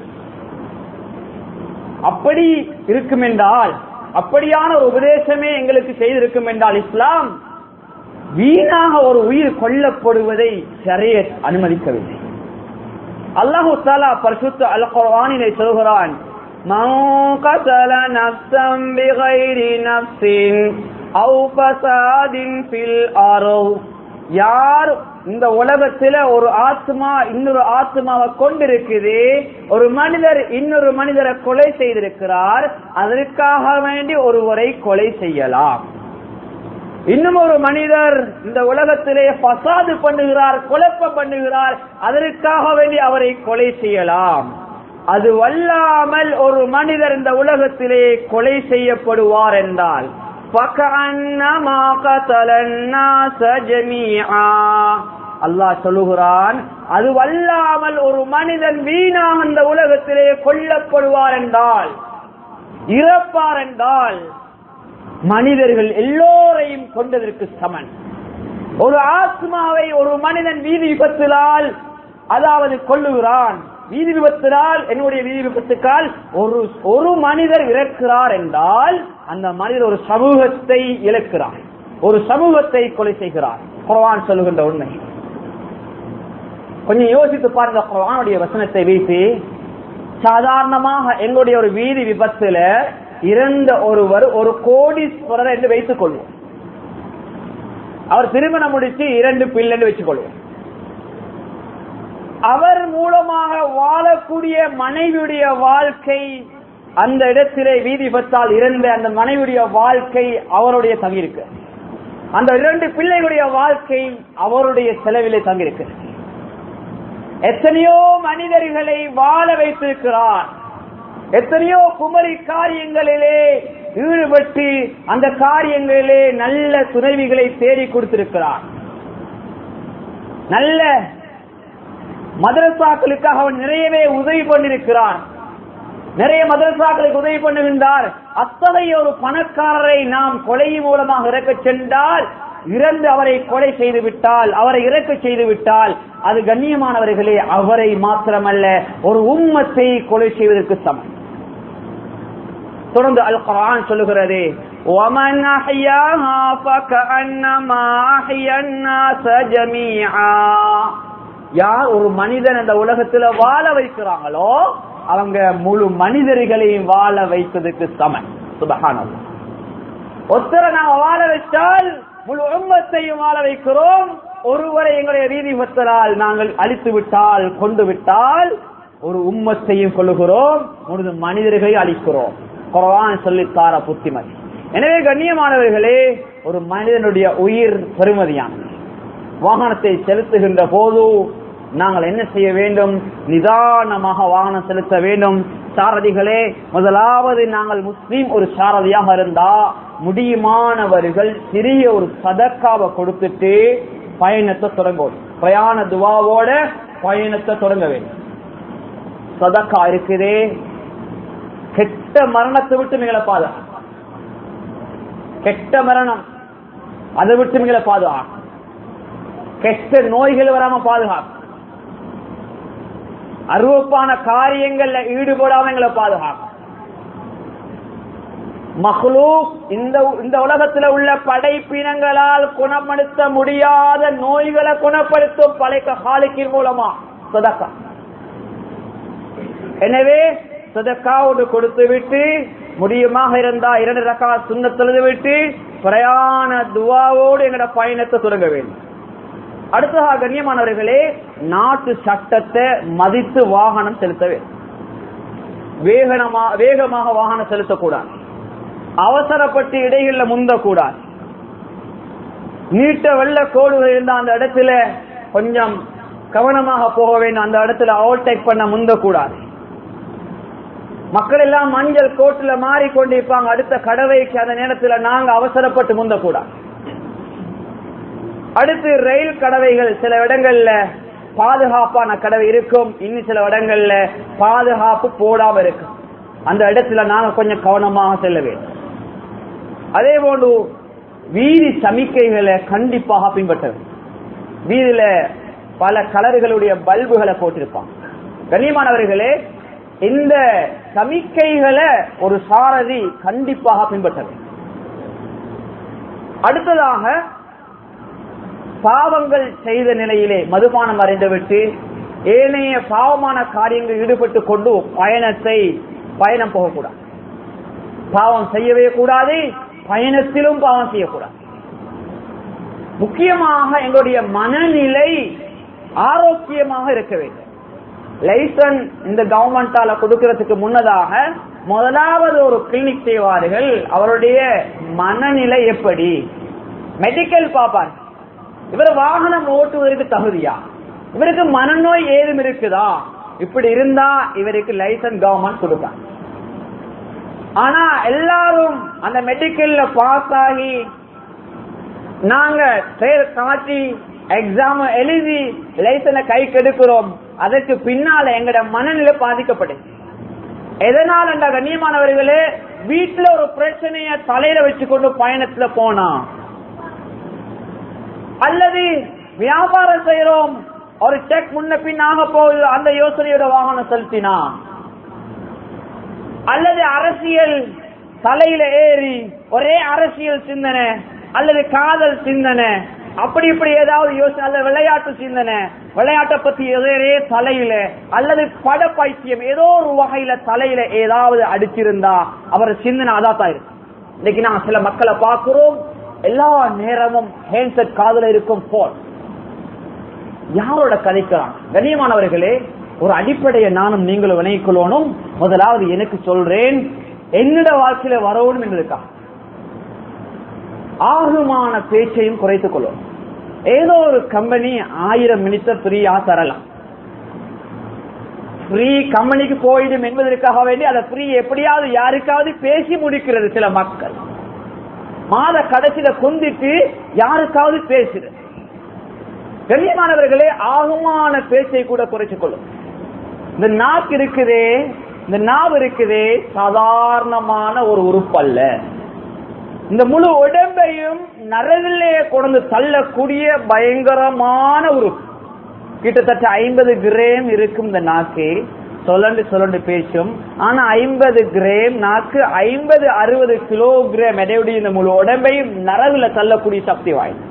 Speaker 1: அப்படி இருக்கும் என்றால் அப்படியான ஒரு உபதேசமே எங்களுக்கு செய்திருக்கும் என்றால் இஸ்லாம் வீணாக ஒரு உயிர் கொல்லப்படுவதை சரிய அனுமதிக்கவில்லை அல்லாஹு தாலா பரிசுத்த அல் குர்ஆனிலே சொல்கிறான் من قتل نفسا بغير نفس أو فساد في الأرض யார் இந்த உலகத்துல ஒரு ஆத்மா இன்னொரு ஆத்மாவை கொண்டிருக்குது ஒரு மனிதர் இன்னொரு மனிதரை கொலை செய்திருக்கிறார் அதற்காக வேண்டி ஒருவரை கொலை செய்யலாம் இன்னும் ஒரு மனிதர் இந்த உலகத்திலே பசாது பண்ணுகிறார் குழப்பம் பண்ணுகிறார் அதற்காக வேண்டி அவரை கொலை செய்யலாம் அது வல்லாமல் ஒரு மனிதர் இந்த உலகத்திலே கொலை செய்யப்படுவார் என்றால் فَكَأَنَّمَا قَتَلَ النَّاسَ جَمِيعًا அல்லாஹ் சொல்லுகிறான் அது வல்லாமல் ஒரு மனிதன் வீணாக இந்த உலகத்திலே கொல்லப்படுவார் என்றால் இறப்பார் என்றால் மனிதர்கள் எல்லோரையும் கொண்டதற்கு சமன் ஒரு ஆத்மாவை ஒரு மனிதன் வீதி விபத்தினால் அதாவது கொள்ளுகிறான் வீதி விபத்தினால் என்னுடைய வீதி விபத்துக்கால் ஒரு ஒரு மனிதர் இறக்கிறார் என்றால் அந்த மனிதர் ஒரு சமூகத்தை இழக்கிறார் ஒரு சமூகத்தை கொலை செய்கிறார் குர்ஆன் சொல்லுகின்ற உண்மை கொஞ்சம் யோசித்து பாருங்க குர்ஆனுடைய வசனத்தை வைத்து சாதாரணமாக எங்களுடைய ஒரு வீதி விபத்துல இறந்த ஒருவர் ஒரு கோடீஸ்வரர் என்று வைத்துக் கொள்வோம் அவர் திருமணம் முடிச்சு இரண்டு பிள்ளைன்னு வச்சுக் கொள்வோம் அவர் மூலமாக வாழக்கூடிய மனைவியுடைய வாழ்க்கை அந்த இடத்திலே வீதி விபத்தால் இறந்த அந்த மனைவியுடைய வாழ்க்கை அவருடைய தங்கியிருக்கு அந்த இரண்டு பிள்ளைகளுடைய வாழ்க்கை அவருடைய செலவிலே தங்கியிருக்கு எத்தனையோ மனிதர்களை வாழ வைத்திருக்கிறார் எத்தனையோ குமரி காரியங்களிலே ஈடுபட்டு அந்த காரியங்களிலே நல்ல துணைவிகளை தேடி கொடுத்திருக்கிறார் நல்ல மதரசாக்களுக்காக அவன் நிறையவே உதவி பண்ணிருக்கிறார் நிறைய மதரசாக்களுக்கு உதவி பண்ணுகின்றார் அத்தகைய ஒரு பணக்காரரை நாம் கொலை மூலமாக இறக்க சென்றால் இறந்து அவரை கொலை செய்து விட்டால் அவரை இறக்க செய்து விட்டால் அது கண்ணியமானவர்களே அவரை மாத்திரமல்ல ஒரு உம்மத்தை கொலை செய்வதற்கு சமம் தொடர்ந்து அல் குர்ஆன் சொல்லுகிறது وَمَنْ أَحْيَاهَا فَكَأَنَّمَا أَحْيَا النَّاسَ جَمِيعًا யார் ஒரு மனிதன் இந்த உலகத்துல வாழ வைக்கிறாங்களோ அவங்க முழு மனிதர்களையும் வாழ வைத்ததுக்கு சமன் சுபகானம் ஒருத்தரை நாம வாழ வச்சால் முழு உம்மத்தையும் வாழ வைக்கிறோம் ஒருவரை எங்களுடைய ரீதி பத்தலால் நாங்கள் அழித்து விட்டால் கொண்டு விட்டால் ஒரு உம்மத்தையும் கொள்ளுகிறோம் முழு மனிதர்களை அழிக்கிறோம் குரான் சொல்லித்தார புத்திமதி எனவே கண்ணியமானவர்களே ஒரு மனிதனுடைய உயிர் பெருமதியானது வாகனத்தை செலுத்துகின்ற போது நாங்கள் என்ன செய்ய வேண்டும் நிதானமாக வாகனம் செலுத்த வேண்டும் சாரதிகளே முதலாவது நாங்கள் முஸ்லீம் ஒரு சாரதியாக இருந்தா முடியுமானவர்கள் சிறிய ஒரு சதக்காவை கொடுத்துட்டு பயணத்தை தொடங்கும் பிரயாண துவாவோட பயணத்தை தொடங்க வேண்டும் சதக்கா இருக்குதே கெட்ட மரணத்தை விட்டு மிகளை பாதுகா கெட்ட மரணம் அதை விட்டு மிகளை பாதுகாக்கும் கெட்ட நோய்கள் வராம பாதுகாக்கும் அருவப்பான காரியங்கள்ல ஈடுபடாம எங்களை பாதுகாக்கும் மஹ்லூக் இந்த இந்த உலகத்துல உள்ள படைப்பினங்களால் குணப்படுத்த முடியாத நோய்களை குணப்படுத்தும் பழைக்க காலிக்கின் மூலமா சதக்கா எனவே சதக்காவோடு கொடுத்து விட்டு முடியுமாக இருந்தா இரண்டு ரக்கா சுண்ணத்தொழுது விட்டு பிரயாண துவாவோடு எங்களோட பயணத்தை தொடங்க வேண்டும் அடுத்ததாக கண்ணியமானவர்களே நாட்டு சட்டத்தை மதித்து வாகனம் செலுத்த வேண்டும் வேகனமா வேகமாக வாகனம் செலுத்தக்கூடாது அவசரப்பட்டு இடைகளில் முந்தக்கூடாது நீட்ட வெள்ள கோடுகள் இருந்த அந்த இடத்துல கொஞ்சம் கவனமாக போக வேண்டும் அந்த இடத்துல ஓவர்டேக் பண்ண முந்தக்கூடாது மக்கள் எல்லாம் மஞ்சள் கோட்டுல மாறிக்கொண்டிருப்பாங்க அடுத்த கடவைக்கு அந்த நேரத்துல நாங்க அவசரப்பட்டு முந்தக்கூடாது அடுத்து ரயில் கடவைகள் சில இடங்கள்ல பாதுகாப்பான கடவை இருக்கும் இன்னும் சில இடங்கள்ல பாதுகாப்பு போடாம இருக்கும் அந்த இடத்துல நாங்க கொஞ்சம் கவனமாக செல்ல வேண்டும் அதே போன்று வீதி சமிக்கைகளை கண்டிப்பாக பின்பற்ற வேண்டும் வீதியில பல கலர்களுடைய பல்புகளை போட்டிருப்பாங்க கண்ணியமானவர்களே இந்த சமிக்கைகளை ஒரு சாரதி கண்டிப்பாக பின்பற்ற வேண்டும் அடுத்ததாக பாவங்கள் செய்த நிலையிலே மதுபானம் அறிந்துவிட்டு ஏனைய பாவமான காரியங்கள் ஈடுபட்டு கொண்டு பயணத்தை பயணம் போகக்கூடாது பாவம் செய்யவே கூடாது பயணத்திலும் பாவம் செய்யக்கூடாது முக்கியமாக எங்களுடைய மனநிலை ஆரோக்கியமாக இருக்க வேண்டும் லைசன் இந்த கவர்மெண்டால கொடுக்கறதுக்கு முன்னதாக முதலாவது ஒரு கிளினிக் செய்வார்கள் அவருடைய மனநிலை எப்படி மெடிக்கல் பாப்பார் இவர் வாகனம் ஓட்டுவதற்கு தகுதியா இவருக்கு மனநோய் ஏதும் இருக்குதா இப்படி இருந்தா இவருக்கு லைசன்ஸ் கவர்மெண்ட் கொடுப்பாங்க ஆனா எல்லாரும் அந்த மெடிக்கல்ல பாஸ் ஆகி நாங்க செயல் காட்டி எக்ஸாம் எழுதி லைசனை கை கெடுக்கிறோம் அதற்கு பின்னால எங்கட மனநிலை பாதிக்கப்படுது எதனால் என்ற கண்ணியமானவர்களே வீட்டுல ஒரு பிரச்சனைய தலையில வச்சுக்கொண்டு பயணத்துல போனா அல்லது வியாபாரம் செய்யறோம் ஒரு செக் முன்ன பின் ஆக போகுது அந்த யோசனையோட வாகனம் செலுத்தினா அல்லது அரசியல் தலையில ஏறி ஒரே அரசியல் சிந்தனை அல்லது காதல் சிந்தனை அப்படி இப்படி ஏதாவது யோசனை அல்லது விளையாட்டு சிந்தனை விளையாட்டை பத்தி எதே தலையில அல்லது பட பைத்தியம் ஏதோ ஒரு வகையில தலையில ஏதாவது அடிச்சிருந்தா அவர் சிந்தனை அதாத்தான் இருக்கு இன்னைக்கு நான் சில மக்களை பார்க்கிறோம் எல்லா நேரமும் ஹேண்ட்செட் காதல இருக்கும் போன் யாரோட கதைக்கிறான் கண்ணியமானவர்களே ஒரு அடிப்படையை நானும் நீங்களும் வினைக்கொள்ளணும் முதலாவது எனக்கு சொல்றேன் என்னோட வாழ்க்கையில வரணும் என்றுக்கா ஆகுமான பேச்சையும் குறைத்துக் கொள்ளும் ஏதோ ஒரு கம்பெனி ஆயிரம் மினிஸ்டர் ஃப்ரீயா தரலாம் ஃப்ரீ கம்பெனிக்கு போயிடும் என்பதற்காக வேண்டி அதை ஃப்ரீ எப்படியாவது யாருக்காவது பேசி முடிக்கிறது சில மக்கள் மாத கடைசியில கொந்திட்டு யாருக்காவது பேசுறது கண்ணியமானவர்களே ஆகுமான பேச்சை கூட குறைச்சுக் கொள்ளும் இந்த நாக்கு இருக்குதே இந்த நாவு இருக்குதே சாதாரணமான ஒரு உறுப்பு அல்ல இந்த முழு உடம்பையும் நரவிலே கொண்டு தள்ளக்கூடிய பயங்கரமான உறுப்பு கிட்டத்தட்ட ஐம்பது கிரேம் இருக்கும் இந்த நாக்கு சொல்லண்டு சொல்லண்டு பேசும் ஆனா ஐம்பது கிரேம் நாக்கு ஐம்பது அறுபது கிலோகிராம் எடையுடைய இந்த முழு உடம்பையும் நரவுல தள்ளக்கூடிய சக்தி வாய்ந்தது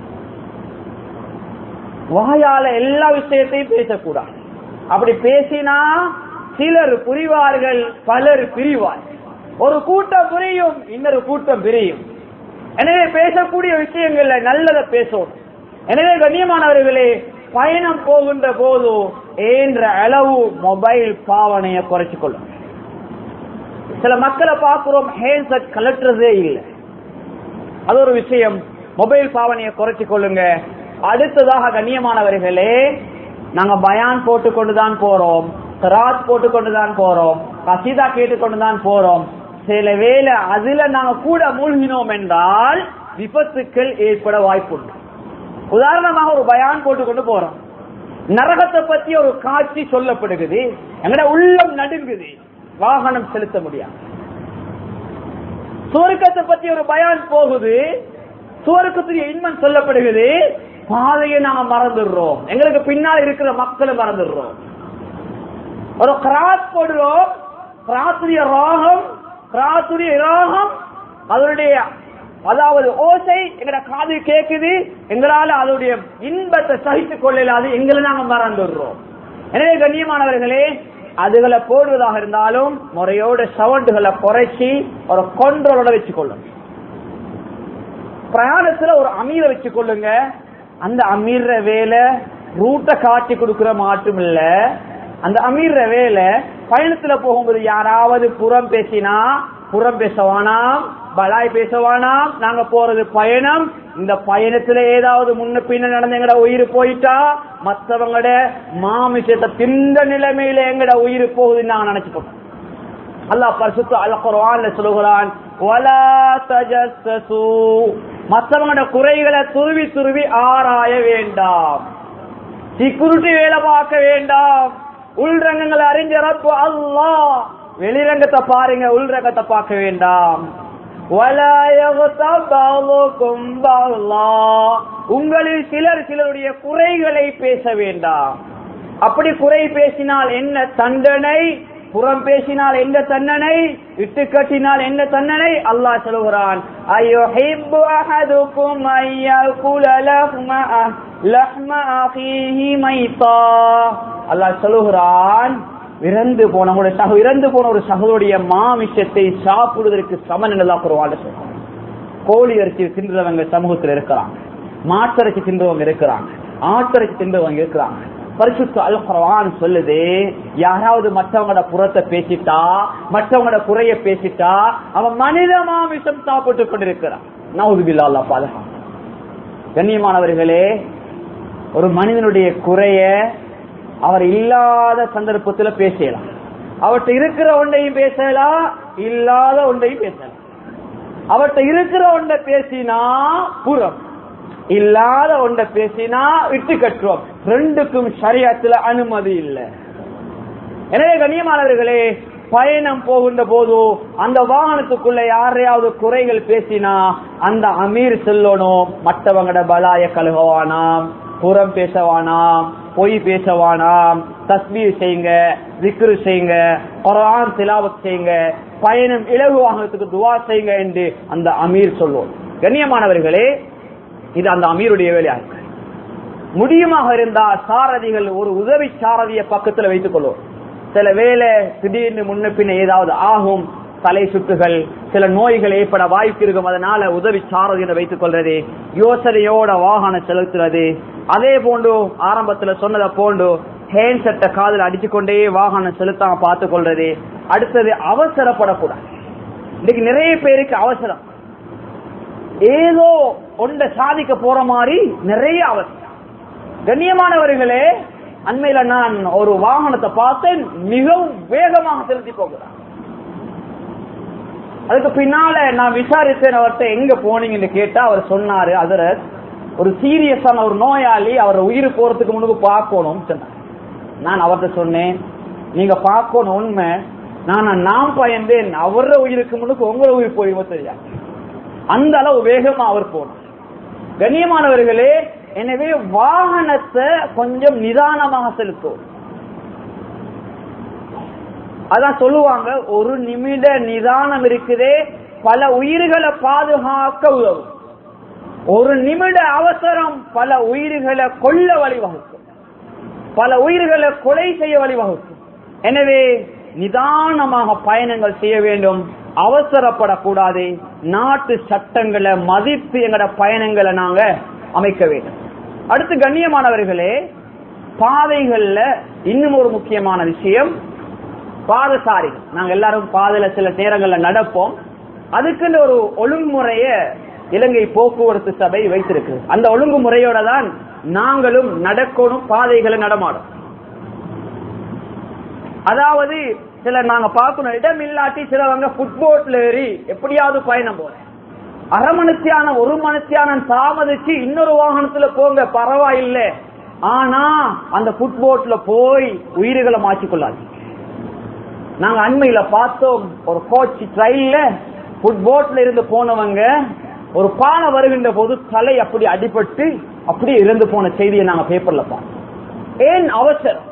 Speaker 1: வாயால எல்லா விஷயத்தையும் பேசக்கூடாது அப்படி பேசினா சிலர் புரிவார்கள் பலர் பிரிவார் ஒரு கூட்டம் புரியும் இன்னொரு கூட்டம் பிரியும் எனவே பேசக்கூடிய விஷயங்கள்ல நல்லதை பேசணும் எனவே கண்ணியமானவர்களே பயணம் போகின்ற போது ஏன்ற அளவு மொபைல் பாவனையை குறைச்சிக் கொள்ளும் சில மக்களை பார்க்கிறோம் ஹேண்ட்செட் கலட்டுறதே இல்லை அது ஒரு விஷயம் மொபைல் பாவனையை குறைச்சிக் கொள்ளுங்க அடுத்ததாக கண்ணியமானவர்களே நாங்க பயான் போட்டுக்கொண்டுதான் போறோம் ராத் போட்டுக்கொண்டுதான் போறோம் கசிதா கேட்டுக்கொண்டுதான் போறோம் சில வேலை அதுல நாங்க கூட மூழ்கினோம் என்றால் விபத்துக்கள் ஏற்பட வாய்ப்புண்டு உதாரணமாக ஒரு பயான் போட்டுக்கொண்டு போறோம் நரகத்தை பத்தி ஒரு காட்சி சொல்லப்படுகிறது எங்கட உள்ளம் நடுங்குது வாகனம் செலுத்த முடியாது சுவர்க்கத்தை பத்தி ஒரு பயான் போகுது சுவர்க்கத்துடைய இன்மன் சொல்லப்படுகிறது பாதையை நாங்க மறந்துடுறோம் எங்களுக்கு பின்னால் இருக்கிற மக்களை மறந்துடுறோம் ஒரு கிராஸ் போடுறோம் கிராசுடைய ராகம் கிராசுடைய ராகம் அதனுடைய அதாவது ஓசை எங்கட காது கேக்குது எங்களால அதனுடைய இன்பத்தை சகித்துக் கொள்ளலாது எங்களை நாங்க மறந்துடுறோம் எனவே கண்ணியமானவர்களே அதுகளை போடுவதாக இருந்தாலும் முறையோட சவுண்டுகளை குறைச்சி ஒரு கொன்றோட வச்சுக்கொள்ளும் பிரயாணத்துல ஒரு அமீரை வச்சு கொள்ளுங்க அந்த அமீர வேலை ரூட்டை காட்டி கொடுக்கிற மாட்டும் இல்ல அந்த அமீர வேலை பயணத்துல போகும்போது யாராவது புறம் பேசினா புறம் பேசவானாம் பலாய் பேசவானாம் நாங்க போறது பயணம் இந்த பயணத்துல ஏதாவது முன்ன பின்ன நடந்த எங்கட உயிர் போயிட்டா மத்தவங்கட மாமிசத்தை தின்ற நிலைமையில எங்கட உயிர் போகுதுன்னு நாங்க நினைச்சுக்கோம் அல்லாஹ் பரிசுத்த அல் குர்ஆன்ல சொல்லுகிறான் வலா தஜஸ்ஸசு மத்தவங்களோட குறைகளை துருவி துருவி ஆராய வேண்டாம் சிக்யூரிட்டி வேலை பார்க்க வேண்டாம் உள்ரங்கங்களை அறிஞ்ச ரப்பு அல்லாஹ் வெளிரங்கத்தை பாருங்க உள்ரங்கத்தை பார்க்க வேண்டாம் வலா யக்தப் பஅதுக்கும் பஅலா. உங்களில் சிலர் சிலருடைய குறைகளை பேச வேண்டாம் அப்படி குறை பேசினால் என்ன தண்டனை புறம் பேசினால் என்ன தண்டனை இட்டு கட்டினால் என்ன தண்டனை அல்லாஹ் சொல்கிறான் அய்யுஹிப்பு அஹதுக்கும் அய்யகுல லஹ்ம அஹ்- லஹ்ம அஹீஹி மைத்தா அல்லாஹ் சொல்லுகிறான் இறந்து போன உங்களுடைய சக இறந்து போன ஒரு சகோதரிய மாமிசத்தை சாப்பிடுவதற்கு சமன் என்னதான் குருவால சொல்றான் கோழி அரிசி தின்றவங்க சமூகத்தில் இருக்கிறாங்க மாட்டரைச்சி தின்றவங்க இருக்கிறாங்க ஆட்டரைச்சி தின்றவங்க இருக்கிறாங்க பரிசுத்த அல் குர்ஆன் சொல்லுது யாராவது மற்றவங்களோட புறத்தை பேசிட்டா மற்றவங்களோட குறைய பேசிட்டா அவன் மனித மாமிசம் சாப்பிட்டு கொண்டிருக்கிறான் நவுதுபில்லா அல்லாஹ் பாதுகாப்பு கண்ணியமானவர்களே ஒரு மனிதனுடைய குறைய அவர் இல்லாத சந்தர்ப்பத்தில் பேசலாம் அவர்கிட்ட இருக்கிற ஒன்றையும் பேசலாம் இல்லாத ஒன்றையும் பேசலாம் அவர்கிட்ட இருக்கிற ஒன்றை பேசினா புறம் இல்லாத ஒன்றை பேசினா இட்டு கட்டுவோம் ரெண்டுக்கும் சரியத்துல அனுமதி இல்லை எனவே கண்ணியமானவர்களே பயணம் போகின்ற போது அந்த வாகனத்துக்குள்ள யாரையாவது குறைகள் பேசினா அந்த அமீர் சொல்லணும் மற்றவங்கட பலாய கழுகவானாம் புறம் பேசவானாம் பொய் பேசவானாம் தஸ்மீர் செய்யுங்க விக்ரு செய்யுங்க குரான் திலாவத் செய்யுங்க பயணம் இலகுவாகத்துக்கு துவா செய்யுங்க என்று அந்த அமீர் சொல்லுவோம் கண்ணியமானவர்களே இது அந்த அமீருடைய வேலையா இருக்கு முடியுமாக இருந்தா சாரதிகள் ஒரு உதவி சாரதிய பக்கத்துல வைத்துக் கொள்வோம் சில வேலை திடீர்னு முன்ன பின்ன ஏதாவது ஆகும் தலை சுற்றுகள் சில நோய்கள் ஏற்பட வாய்ப்பு இருக்கும் அதனால உதவி சாரதியை வைத்துக் கொள்றது யோசனையோட வாகனம் செலுத்துறது அதே போன்று ஆரம்பத்துல சொன்னதை போன்று ஹேண்ட் செட்டை காதில் அடிச்சு கொண்டே வாகனம் செலுத்தாம பார்த்து கொள்றது அடுத்தது அவசரப்படக்கூடாது இன்னைக்கு நிறைய பேருக்கு அவசரம் ஏதோ ஒன்றை சாதிக்க போற மாதிரி நிறைய அவசரம் கண்ணியமானவர்களே அண்மையில நான் ஒரு வாகனத்தை பார்த்தேன் மிகவும் வேகமாக செலுத்தி போகிறார் அதுக்கு பின்னால நான் விசாரித்தேன் அவர்கிட்ட எங்க போனீங்கன்னு கேட்டா அவர் சொன்னாரு அதுல ஒரு சீரியஸான ஒரு நோயாளி அவர் உயிர் போறதுக்கு முன்பு பார்க்கணும் சொன்னார் நான் அவர்கிட்ட சொன்னேன் நீங்க பார்க்கணும் உண்மை நான் நாம் பயந்தேன் அவர உயிருக்கு முன்னுக்கு உங்களோட உயிர் போயிருமோ தெரியாது அந்த அளவு வேகமா அவர் போனார் கண்ணியமானவர்களே எனவே வாகனத்தை கொஞ்சம் நிதானமாக செலுத்தும் அதான் சொல்லுவாங்க ஒரு நிமிட நிதானம் இருக்குதே பல உயிர்களை பாதுகாக்க உதவும் ஒரு நிமிட அவசரம் பல உயிர்களை கொல்ல வழிவகுக்கும் பல உயிர்களை கொலை செய்ய வழிவகுக்கும் எனவே நிதானமாக பயணங்கள் செய்ய வேண்டும் அவசரப்படக்கூடாது நாட்டு சட்டங்களை மதித்து எங்கட பயணங்களை நாங்க அமைக்க வேண்டும் அடுத்து கண்ணியமானவர்களே பாதைகள்ல இன்னும் ஒரு முக்கியமான விஷயம் பாதசாரிகள் நாங்க எல்லாரும் பாதையில சில நேரங்கள்ல நடப்போம் அதுக்குன்னு ஒரு ஒழுங்குமுறைய இலங்கை போக்குவரத்து சபை வைத்திருக்கு அந்த ஒழுங்குமுறையோட தான் நாங்களும் நடக்கணும் பாதைகளை நடமாடும் அதாவது சில நாங்க பார்க்கணும் இடம் இல்லாட்டி சிலவங்க புட்போட்ல ஏறி எப்படியாவது பயணம் போறேன் அரை மணித்தியான ஒரு மணித்தியான தாமதிச்சு இன்னொரு வாகனத்துல போங்க பரவாயில்லை ஆனா அந்த புட்போட்ல போய் உயிர்களை மாற்றிக்கொள்ளாது நாங்க அண்மையில பார்த்தோம் ஒரு கோச் ட்ரெயின்ல புட்போட்ல இருந்து போனவங்க ஒரு பானை வருகின்ற போது தலை அப்படி அடிபட்டு அப்படியே இறந்து போன செய்தியை நாங்க பேப்பர்ல பார்த்தோம் ஏன் அவசரம்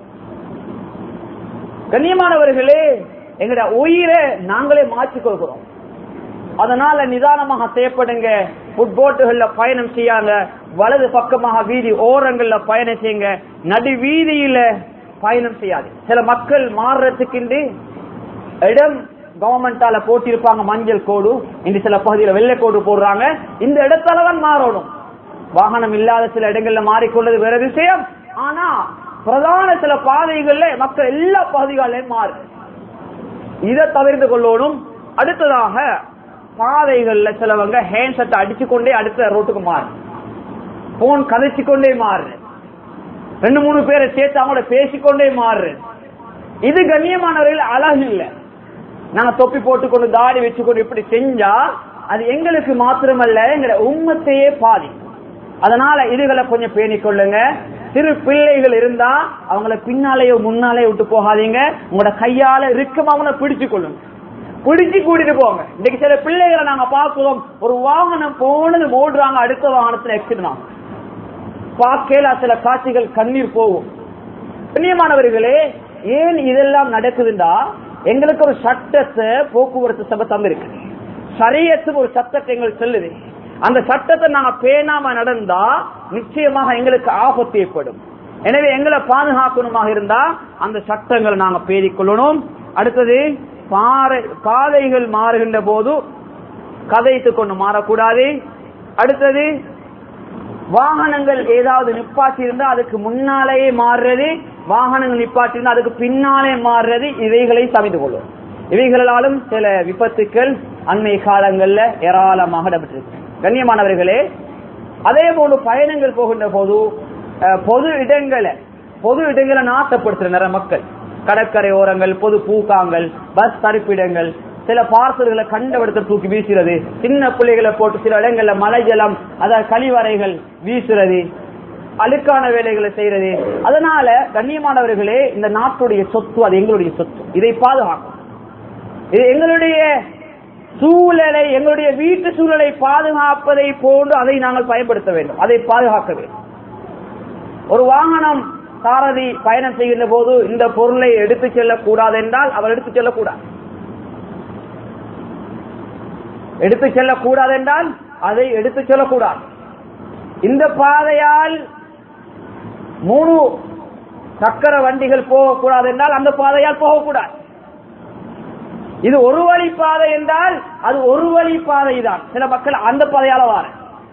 Speaker 1: கண்ணியமானவர்களே எங்கட உயிரை நாங்களே மாற்றிக் கொள்கிறோம் அதனால நிதானமாக செய்யப்படுங்க புட்போட்டுகள்ல பயணம் செய்யாங்க வலது பக்கமாக வீதி ஓரங்கள்ல பயணம் செய்யுங்க நடு வீதியில பயணம் செய்யாது சில மக்கள் மாறுறதுக்கு இடம் கவர்மெண்டால போட்டிருப்பாங்க மஞ்சள் கோடு இன்று சில பகுதியில வெள்ளை கோடு போடுறாங்க இந்த இடத்தளவன் மாறணும் வாகனம் இல்லாத சில இடங்கள்ல மாறிக்கொள்ளது வேற விஷயம் ஆனா பிரதான சில பாதைகள்ல மக்கள் எல்லா பகுதிகளிலும் மாறு இதை தவிர்த்து கொள்ளணும் அடுத்ததாக பாதைகள்ல சிலவங்க ஹேண்ட் செட் அடிச்சு கொண்டே அடுத்த ரோட்டுக்கு மாறு போன் கதைச்சு கொண்டே மாறு ரெண்டு மூணு பேரை சேர்த்து அவங்களோட பேசிக்கொண்டே மாறு இது கண்ணியமானவர்கள் அழகு இல்ல நாங்க தொப்பி போட்டுக்கொண்டு தாடி வச்சுக்கொண்டு இப்படி செஞ்சா அது எங்களுக்கு மாத்திரமல்ல எங்க உண்மத்தையே பாதி அதனால இதுகளை கொஞ்சம் பேணிக் கொள்ளுங்க சிறு பிள்ளைகள் இருந்தா அவங்கள பின்னாலேயோ முன்னாலே விட்டு போகாதீங்க உங்களோட கையால இருக்கும் அவங்கள பிடிச்சு கொள்ளுங்க பிடிச்சு கூட்டிட்டு போங்க இன்னைக்கு சில பிள்ளைகளை நாங்க பார்க்கிறோம் ஒரு வாகனம் போனது ஓடுறாங்க அடுத்த வாகனத்துல எக்ஸிடென்ட் ஆகும் பார்க்கல சில காட்சிகள் கண்ணீர் போகும் கண்ணியமானவர்களே ஏன் இதெல்லாம் நடக்குதுண்டா எங்களுக்கு ஒரு சட்டத்தை போக்குவரத்து சபை தந்திருக்கு சரியத்துக்கு ஒரு சட்டத்தை எங்களுக்கு சொல்லுது அந்த சட்டத்தை நாங்க பேணாம நடந்தா நிச்சயமாக எங்களுக்கு ஆபத்து ஏற்படும் எனவே எங்களை பாதுகாக்கணுமாக இருந்தா அந்த சட்டங்களை நாங்க பேடிக்கொள்ளணும் அடுத்தது பாறை பாதைகள் மாறுகின்ற போது கதைத்து கொண்டு மாறக்கூடாது அடுத்தது வாகனங்கள் ஏதாவது நிப்பாட்டி இருந்தா அதுக்கு முன்னாலேயே மாறுறது வாகனங்கள் நிப்பாட்டி இருந்தா அதுக்கு பின்னாலே மாறுறது இவைகளை சமைத்து கொள்ளும் இவைகளாலும் சில விபத்துக்கள் அண்மை காலங்கள்ல ஏராளமாக இடம்பெற்றிருக்கு கண்ணியமானவர்களே அதே போன்று பயணங்கள் போகின்ற போது அஹ், பொது இடங்களை பொது இடங்களை நாட்டப்படுத்துற நிறைய மக்கள் கடற்கரை ஓரங்கள் பொது பூக்காங்கள் பஸ் தரிப்பிடங்கள் சில பார்சல்களை கண்டவிடத்தை தூக்கி வீசுறது சின்ன பிள்ளைகளை போட்டு சில இடங்கள்ல மலை ஜலம் அதாவது கழிவறைகள் வீசுறது அழுக்கான வேலைகளை செய்யறது அதனால கண்ணியமானவர்களே இந்த நாட்டுடைய சொத்து அது எங்களுடைய சொத்து இதை பாதுகாக்கும் இது எங்களுடைய சூழலை எங்களுடைய வீட்டு சூழலை பாதுகாப்பதை போன்று அதை நாங்கள் பயன்படுத்த வேண்டும் அதை பாதுகாக்க வேண்டும் ஒரு வாகனம் சாரதி பயணம் செய்கின்ற போது இந்த பொருளை எடுத்து செல்லக்கூடாது என்றால் அவர் எடுத்து செல்லக்கூடாது எடுத்து செல்லக்கூடாது என்றால் அதை எடுத்து செல்லக்கூடாது இந்த பாதையால் மூணு சக்கர வண்டிகள் போகக்கூடாது என்றால் அந்த பாதையால் போகக்கூடாது இது ஒரு வழி பாதை என்றால் அது ஒரு வழி பாதை தான் சில மக்கள் அந்த பாதையால வார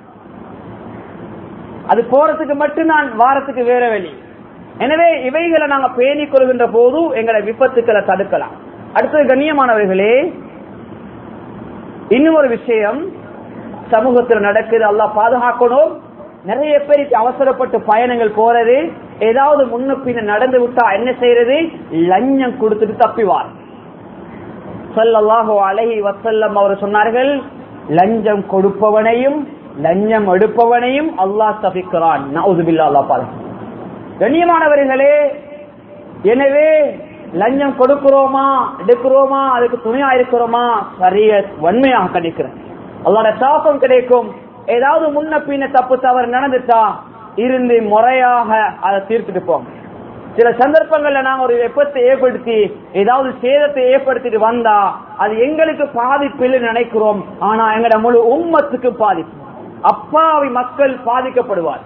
Speaker 1: அது போறதுக்கு மட்டும் நான் வாரத்துக்கு வேற வழி எனவே இவைகளை நாங்க பேணிக் கொள்கின்ற போது எங்களை விபத்துக்களை தடுக்கலாம் அடுத்தது கண்ணியமானவர்களே இன்னும் ஒரு விஷயம் சமூகத்தில் நடக்குது அல்லாஹ் பாதுகாக்கணும் நிறைய பேர் இப்ப அவசரப்பட்டு பயணங்கள் போறது ஏதாவது முன்ன பின்ன நடந்து விட்டா என்ன செய்யறது லஞ்சம் கொடுத்துட்டு தப்பிவார் ஸல்லல்லாஹு அலைஹி வஸல்லம் அவர் சொன்னார்கள் லஞ்சம் கொடுப்பவனையும் லஞ்சம் எடுப்பவனையும் அல்லாஹ் தபிக்கிறான் நவுதுபில்லா அல்லாஹ் பாதுகாக்க கண்ணியமானவர்களே எனவே லஞ்சம் கொடுக்கிறோமா எடுக்கிறோமா அதுக்கு துணையா இருக்கிறோமா சரிய வன்மையாக கிடைக்கிறேன் அல்லாட சாபம் கிடைக்கும் ஏதாவது முன்ன பின்ன தப்பு தவறு நடந்துட்டா இருந்து முறையாக அதை தீர்த்துட்டு போங்க சில சந்தர்ப்பங்கள்ல நாங்க ஒரு வெப்பத்தை ஏற்படுத்தி ஏதாவது சேதத்தை ஏற்படுத்திட்டு வந்தா அது எங்களுக்கு பாதிப்பில் நினைக்கிறோம் ஆனா எங்கட முழு உம்மத்துக்கு பாதிப்பு அப்பாவி மக்கள் பாதிக்கப்படுவார்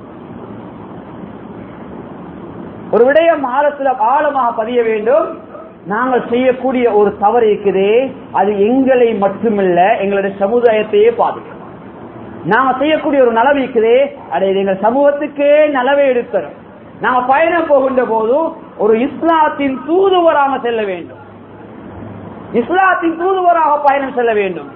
Speaker 1: ஒரு விடயம் ஆழத்துல ஆழமாக பதிய வேண்டும் நாங்கள் செய்யக்கூடிய ஒரு தவறு இருக்குதே அது எங்களை மட்டுமில்ல எங்களுடைய சமுதாயத்தையே பாதிக்கும் நாங்க செய்யக்கூடிய ஒரு நலவு இருக்குதே அது இது எங்கள் சமூகத்துக்கே நலவை எடுக்கிறோம் நாங்க பயணம் போகின்ற போது ஒரு இஸ்லாத்தின் தூதுவராக செல்ல வேண்டும் இஸ்லாத்தின் தூதுவராக பயணம் செல்ல வேண்டும்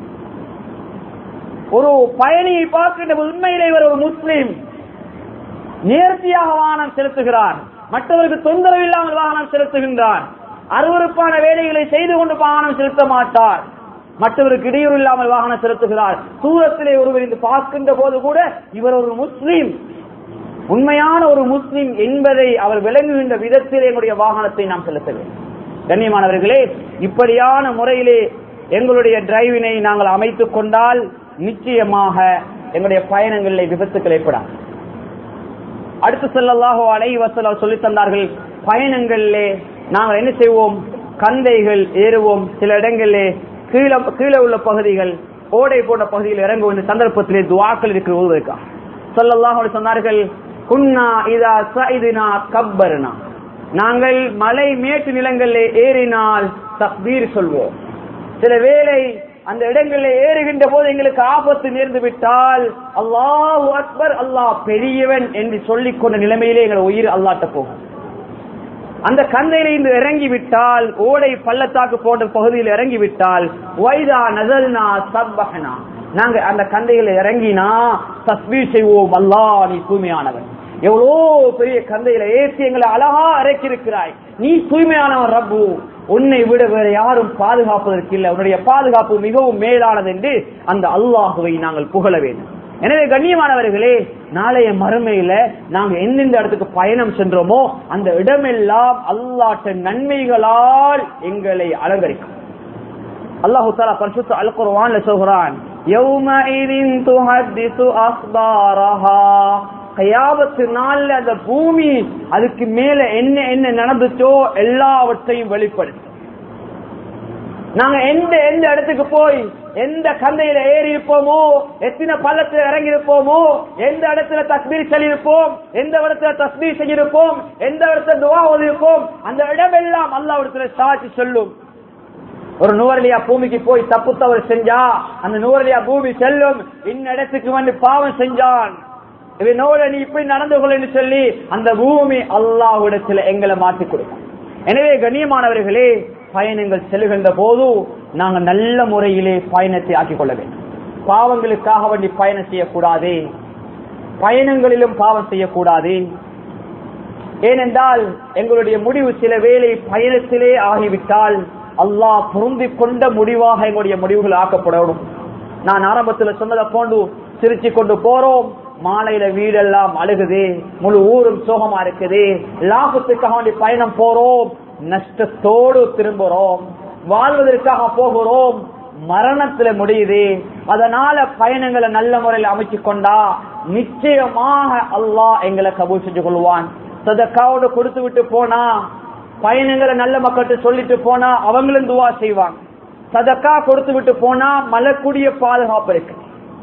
Speaker 1: ஒரு பயணியை பார்க்கின்ற போது உண்மையிலே இவர் ஒரு முஸ்லீம் நேர்த்தியாக வாகனம் செலுத்துகிறார் மற்றவருக்கு தொந்தரவு இல்லாமல் வாகனம் செலுத்துகின்றார் அருவறுப்பான வேலைகளை செய்து கொண்டு வாகனம் செலுத்த மாட்டார் மற்றவருக்கு இடையூறு இல்லாமல் வாகனம் செலுத்துகிறார் தூரத்திலே ஒருவர் இன்று பார்க்கின்ற போது கூட இவர் ஒரு முஸ்லீம் உண்மையான ஒரு முஸ்லீம் என்பதை அவர் விளங்குகின்ற விதத்தில் எங்களுடைய வாகனத்தை நாம் செலுத்த வேண்டும் கண்ணியமானவர்களே இப்படியான முறையிலே எங்களுடைய டிரைவினை நாங்கள் அமைத்துக் கொண்டால் நிச்சயமாக எங்களுடைய பயணங்களில் விபத்துக்கள் ஏற்படாது அடுத்து செல்லல்லாஹோ அலை வசல சொல்லி தந்தார்கள் பயணங்களிலே நாங்கள் என்ன செய்வோம் கந்தைகள் ஏறுவோம் சில இடங்களிலே கீழே கீழே உள்ள பகுதிகள் ஓடை போன்ற பகுதியில் இறங்க வேண்டிய சந்தர்ப்பத்திலே துவாக்கள் இருக்கிற ஓதுவதற்கா சொல்லல்லாஹ் சொன்னார்கள் குன்னா இதா சைதினா கப்பர்னா நாங்கள் மலை மேட்டு நிலங்களிலே ஏறினால் தக்பீர் சொல்வோம் சில வேளை அந்த இடங்களில் ஏறுகின்ற போது எங்களுக்கு ஆபத்து நேர்ந்து விட்டால் அல்லாஹ் அக்பர் அல்லாஹ் பெரியவன் என்று சொல்லிக் கொண்ட நிலைமையிலே எங்கள் உயிர் அல்லாட்ட போகும் அந்த கந்தையில இருந்து இறங்கி விட்டால் ஓடை பள்ளத்தாக்கு போன்ற பகுதியில் இறங்கி விட்டால் வைதா நசல்னா சப்பகனா நாங்க அந்த கந்தையில இறங்கினா தஸ்பீ செய்வோம் அல்லாஹ் நீ தூய்மையானவன் எவ்வளோ பெரிய கந்தையில ஏற்றி எங்களை அழகா இறக்கி இருக்கிறாய் நீ தூய்மையானவன் ரப்பு உன்னை விட வேற யாரும் பாதுகாப்பதற்கு இல்லை உன்னுடைய பாதுகாப்பு மிகவும் மேலானது என்று அந்த அல்லாஹுவை நாங்கள் புகழ வேண்டும் எனவே கண்ணியமானவர்களே நாளைய மறுமையில நாங்க எந்தெந்த இடத்துக்கு பயணம் சென்றோமோ அந்த இடமெல்லாம் அல்லாட்ட நன்மைகளால் எங்களை அலங்கரிக்கும் அல்லாஹு தாலா பரிசுத்த அல் குர்ஆன்ல சொல்கிறான் யௌமஇதின் துஹத்திசு அஸ்பாரஹா கயாபத்து நாள்ல அந்த பூமி அதுக்கு மேல என்ன என்ன நடந்துச்சோ எல்லாவற்றையும் வெளிப்படுத்தும் நாங்க எந்த எந்த இடத்துக்கு போய் எந்த கந்தையில ஏறி இருப்போமோ எத்தனை பள்ளத்துல இறங்கி இருப்போமோ எந்த இடத்துல தஸ்பீர் சொல்லியிருப்போம் எந்த இடத்துல தஸ்பீர் செஞ்சிருப்போம் எந்த இடத்துல துவா ஓதிருப்போம் அந்த இடமெல்லாம் அல்லாவிடத்துல சாட்சி சொல்லும் ஒரு நூறலியா பூமிக்கு போய் தப்பு தவறு செஞ்சா அந்த நூறலியா பூமி செல்லும் இன்ன இடத்துக்கு வந்து பாவம் செஞ்சான் இவனோட நீ இப்படி நடந்து கொள்ளு சொல்லி அந்த பூமி அல்லாஹ்விடத்தில் எங்களை மாற்றி கொடுக்கும் எனவே கண்ணியமானவர்களே பயணங்கள் செல்கின்ற போது நாங்கள் நல்ல முறையிலே பயணத்தை ஆக்கிக் கொள்ள வேண்டும் பாவங்களுக்காக வேண்டி பயணம் செய்யக்கூடாது பயணங்களிலும் பாவம் செய்யக்கூடாது ஏனென்றால் எங்களுடைய முடிவு சில வேளை பயணத்திலே ஆகிவிட்டால் அல்லாஹ் பொருந்தி கொண்ட முடிவாக எங்களுடைய முடிவுகள் ஆக்கப்படணும் நான் ஆரம்பத்தில் சொன்னதை போன்று சிரிச்சு கொண்டு போறோம் மாலையில வீடெல்லாம் அழுகுது முழு ஊரும் சோகமா இருக்குது லாபத்துக்காக வேண்டி பயணம் போறோம் நஷ்டத்தோடு திரும்புறோம் வாழ்வதற்காக போகிறோம் மரணத்துல முடியுது அதனால பயணங்களை நல்ல முறையில் அமைச்சு கொண்டா நிச்சயமாக அல்லாஹ் எங்களை கபூல் செஞ்சு கொள்வான் சதக்காவோட கொடுத்து விட்டு போனா பயணங்களை நல்ல மக்கள்கிட்ட சொல்லிட்டு போனா அவங்களும் துவா செய்வாங்க சதக்கா கொடுத்து விட்டு போனா மலக்கூடிய பாதுகாப்பு இருக்கு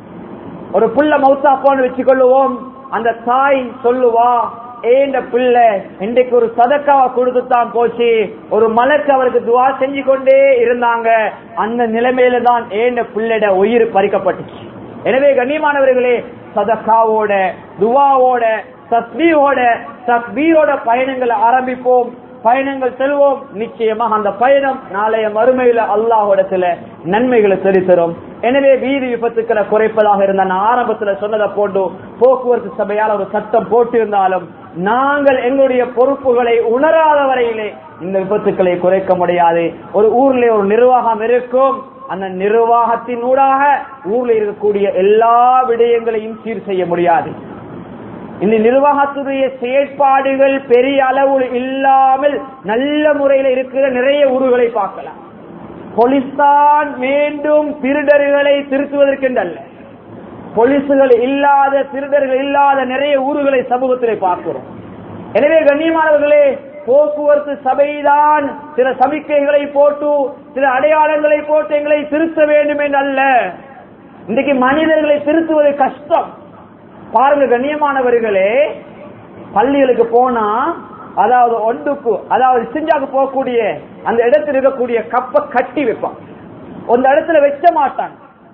Speaker 1: ஒரு புள்ள மௌத்தா போன்னு வச்சுக்கொள்ளுவோம் அந்த தாய் சொல்லுவா ஏண்ட பிள்ளை இன்றைக்கு ஒரு சதக்காவை கொடுத்துத்தான் போச்சு ஒரு மலக்கு அவருக்கு துவா செஞ்சு கொண்டே இருந்தாங்க அந்த நிலைமையில தான் ஏண்ட பிள்ளைட உயிர் பறிக்கப்பட்டுச்சு எனவே கண்ணியமானவர்களே சதக்காவோட துவாவோட தஸ்பீரோட தஸ்பீரோட பயணங்களை ஆரம்பிப்போம் பயணங்கள் செல்வோம் நிச்சயமாக அந்த பயணம் நாளைய மறுமையில அல்லாஹோடத்துல நன்மைகளை செலுத்தரும் எனவே வீதி விபத்துக்களை குறைப்பதாக இருந்த நான் ஆரம்பத்துல சொன்னதை போட்டு போக்குவரத்து சபையால் ஒரு சட்டம் போட்டிருந்தாலும் நாங்கள் எங்களுடைய பொறுப்புகளை உணராத வரையிலே இந்த விபத்துக்களை குறைக்க முடியாது ஒரு ஊர்ல ஒரு நிர்வாகம் இருக்கும் அந்த நிர்வாகத்தின் ஊடாக ஊர்ல இருக்கக்கூடிய எல்லா விடயங்களையும் சீர் செய்ய முடியாது இந்த நிர்வாகத்துடைய செயற்பாடுகள் பெரிய அளவு இல்லாமல் நல்ல முறையில் இருக்கிற நிறைய ஊர்களை பார்க்கலாம் போலீஸ்தான் மீண்டும் திருடர்களை திருத்துவதற்கென்றல்ல போலீசுகள் இல்லாத திருடர்கள் இல்லாத நிறைய ஊர்களை சமூகத்திலே பார்க்கிறோம் எனவே கண்ணியமானவர்களே போக்குவரத்து சபைதான் சில சமிக்கைகளை போட்டு சில அடையாளங்களை போட்டு எங்களை திருத்த வேண்டும் என்று அல்ல இன்றைக்கு மனிதர்களை திருத்துவது கஷ்டம் பாருங்க கண்ணியமானவர்களே பள்ளிகளுக்கு போனா அதாவது ஒன்றுக்கு அதாவது சிஞ்சாக்கு போகக்கூடிய அந்த இடத்தில் இருக்கக்கூடிய கப்பை கட்டி வைப்பான் அந்த இடத்துல வைக்க மாட்டாங்க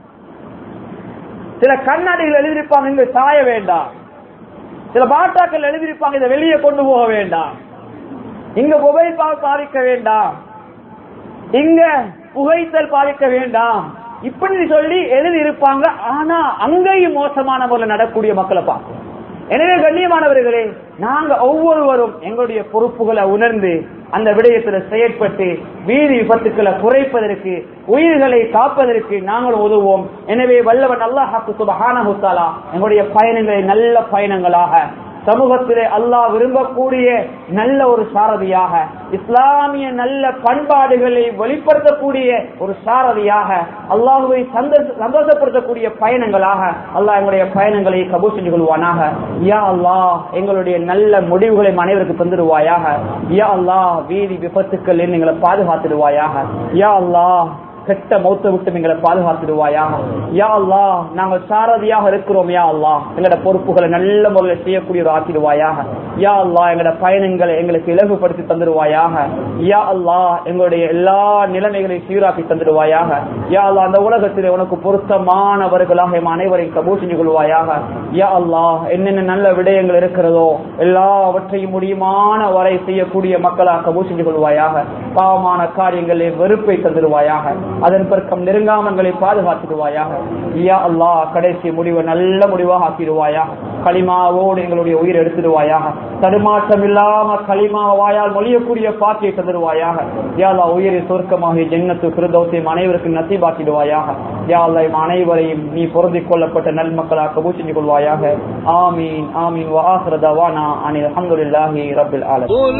Speaker 1: சில கண்ணாடிகள் எழுதியிருப்பாங்க இங்க சாய வேண்டாம் சில பாட்டாக்கள் எழுதியிருப்பாங்க இதை வெளியே கொண்டு போக வேண்டாம் இங்க மொபைல் பாதிக்க வேண்டாம் இங்க புகைத்தல் பாதிக்க வேண்டாம் இப்படி சொல்லி எழுதி இருப்பாங்க ஆனா அங்கேயும் மோசமான முறையில் நடக்கூடிய மக்களை பார்க்கும் எனவே கண்ணியமானவர்களே நாங்க ஒவ்வொருவரும் எங்களுடைய பொறுப்புகளை உணர்ந்து அந்த விடயத்துல செயற்பட்டு வீதி விபத்துக்களை குறைப்பதற்கு உயிர்களை காப்பதற்கு நாங்கள் உதவுவோம் எனவே வல்லவன் அல்லாஹாக்கு சுபஹான எங்களுடைய பயணங்களை நல்ல பயணங்களாக சமூகத்திலே அல்லாஹ் விரும்பக்கூடிய நல்ல ஒரு சாரதியாக இஸ்லாமிய நல்ல பண்பாடுகளை வெளிப்படுத்தக்கூடிய ஒரு சாரதியாக அல்லாஹுவை சந்தோஷப்படுத்தக்கூடிய பயணங்களாக அல்லாஹ் எங்களுடைய பயணங்களை கபூல் செஞ்சு கொள்வானாக யா அல்லாஹ் எங்களுடைய நல்ல முடிவுகளை அனைவருக்கு தந்துடுவாயாக யா அல்லாஹ் வீதி விபத்துக்கள் எங்களை பாதுகாத்துடுவாயாக யா அல்லாஹ் கெட்ட மௌத்த விட்டு எங்களை பாதுகாத்துடுவாயாக யா அல்லா நாங்கள் சாரதியாக இருக்கிறோம் யா அல்லா எங்களோட பொறுப்புகளை நல்ல முறையில் செய்யக்கூடிய ஒரு ஆக்கிடுவாயாக யா அல்லா எங்களோட பயணங்களை எங்களுக்கு இலகுபடுத்தி தந்துடுவாயாக யா அல்லா எங்களுடைய எல்லா நிலைமைகளையும் சீராக்கி தந்துடுவாயாக யா அல்லா அந்த உலகத்திலே உனக்கு பொருத்தமானவர்களாக எம் அனைவரையும் கபூல் செஞ்சு கொள்வாயாக யா அல்லா என்னென்ன நல்ல விடயங்கள் இருக்கிறதோ எல்லாவற்றையும் முடியுமான வரை செய்யக்கூடிய மக்களாக கபூல் செஞ்சு கொள்வாயாக பாவமான காரியங்களை வெறுப்பை தந்துடுவாயாக அதன் பக்கம் நெருங்காமங்களை பாதுகாத்துடுவாயாக யா அல்லா கடைசி முடிவை நல்ல முடிவாக ஆக்கிடுவாயாக களிமாவோடு எங்களுடைய உயிர் எடுத்துடுவாயாக தடுமாற்றம் இல்லாம களிமா வாயால் மொழியக்கூடிய பாக்கியை தந்துடுவாயாக யா அல்லா உயிரை சொர்க்கமாக ஜென்னத்து பிரதோசியம் அனைவருக்கும் நசீபாக்கிடுவாயாக யா அல்லா இம் அனைவரையும் நீ பொருந்திக் கொள்ளப்பட்ட நல் மக்களாக கபூல் செஞ்சு கொள்வாயாக ஆமீன் ஆமீன் வாஹ்ர தவானா அனில் அல்ஹம்துலில்லாஹி ரப்பில் ஆலமீன்
Speaker 2: قل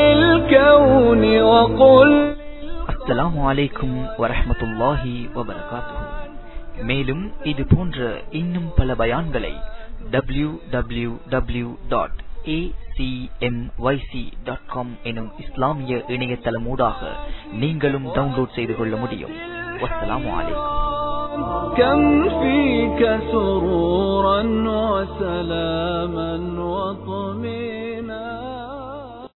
Speaker 2: للكون وقل
Speaker 3: அஸ்ஸலாமு அலைக்கும் வரஹ்மத்துல்லாஹி வபரகாத்துஹு மேலும் இது போன்ற இன்னும் பல பயான்களை W W W dot dot com எனும் இஸ்லாமிய இணையதளமூடாக நீங்களும் டவுன்லோட் செய்து கொள்ள முடியும் வஸ்ஸலாமு அலைக்கும்
Speaker 2: كم فيك سرورا وسلاما وطمئنا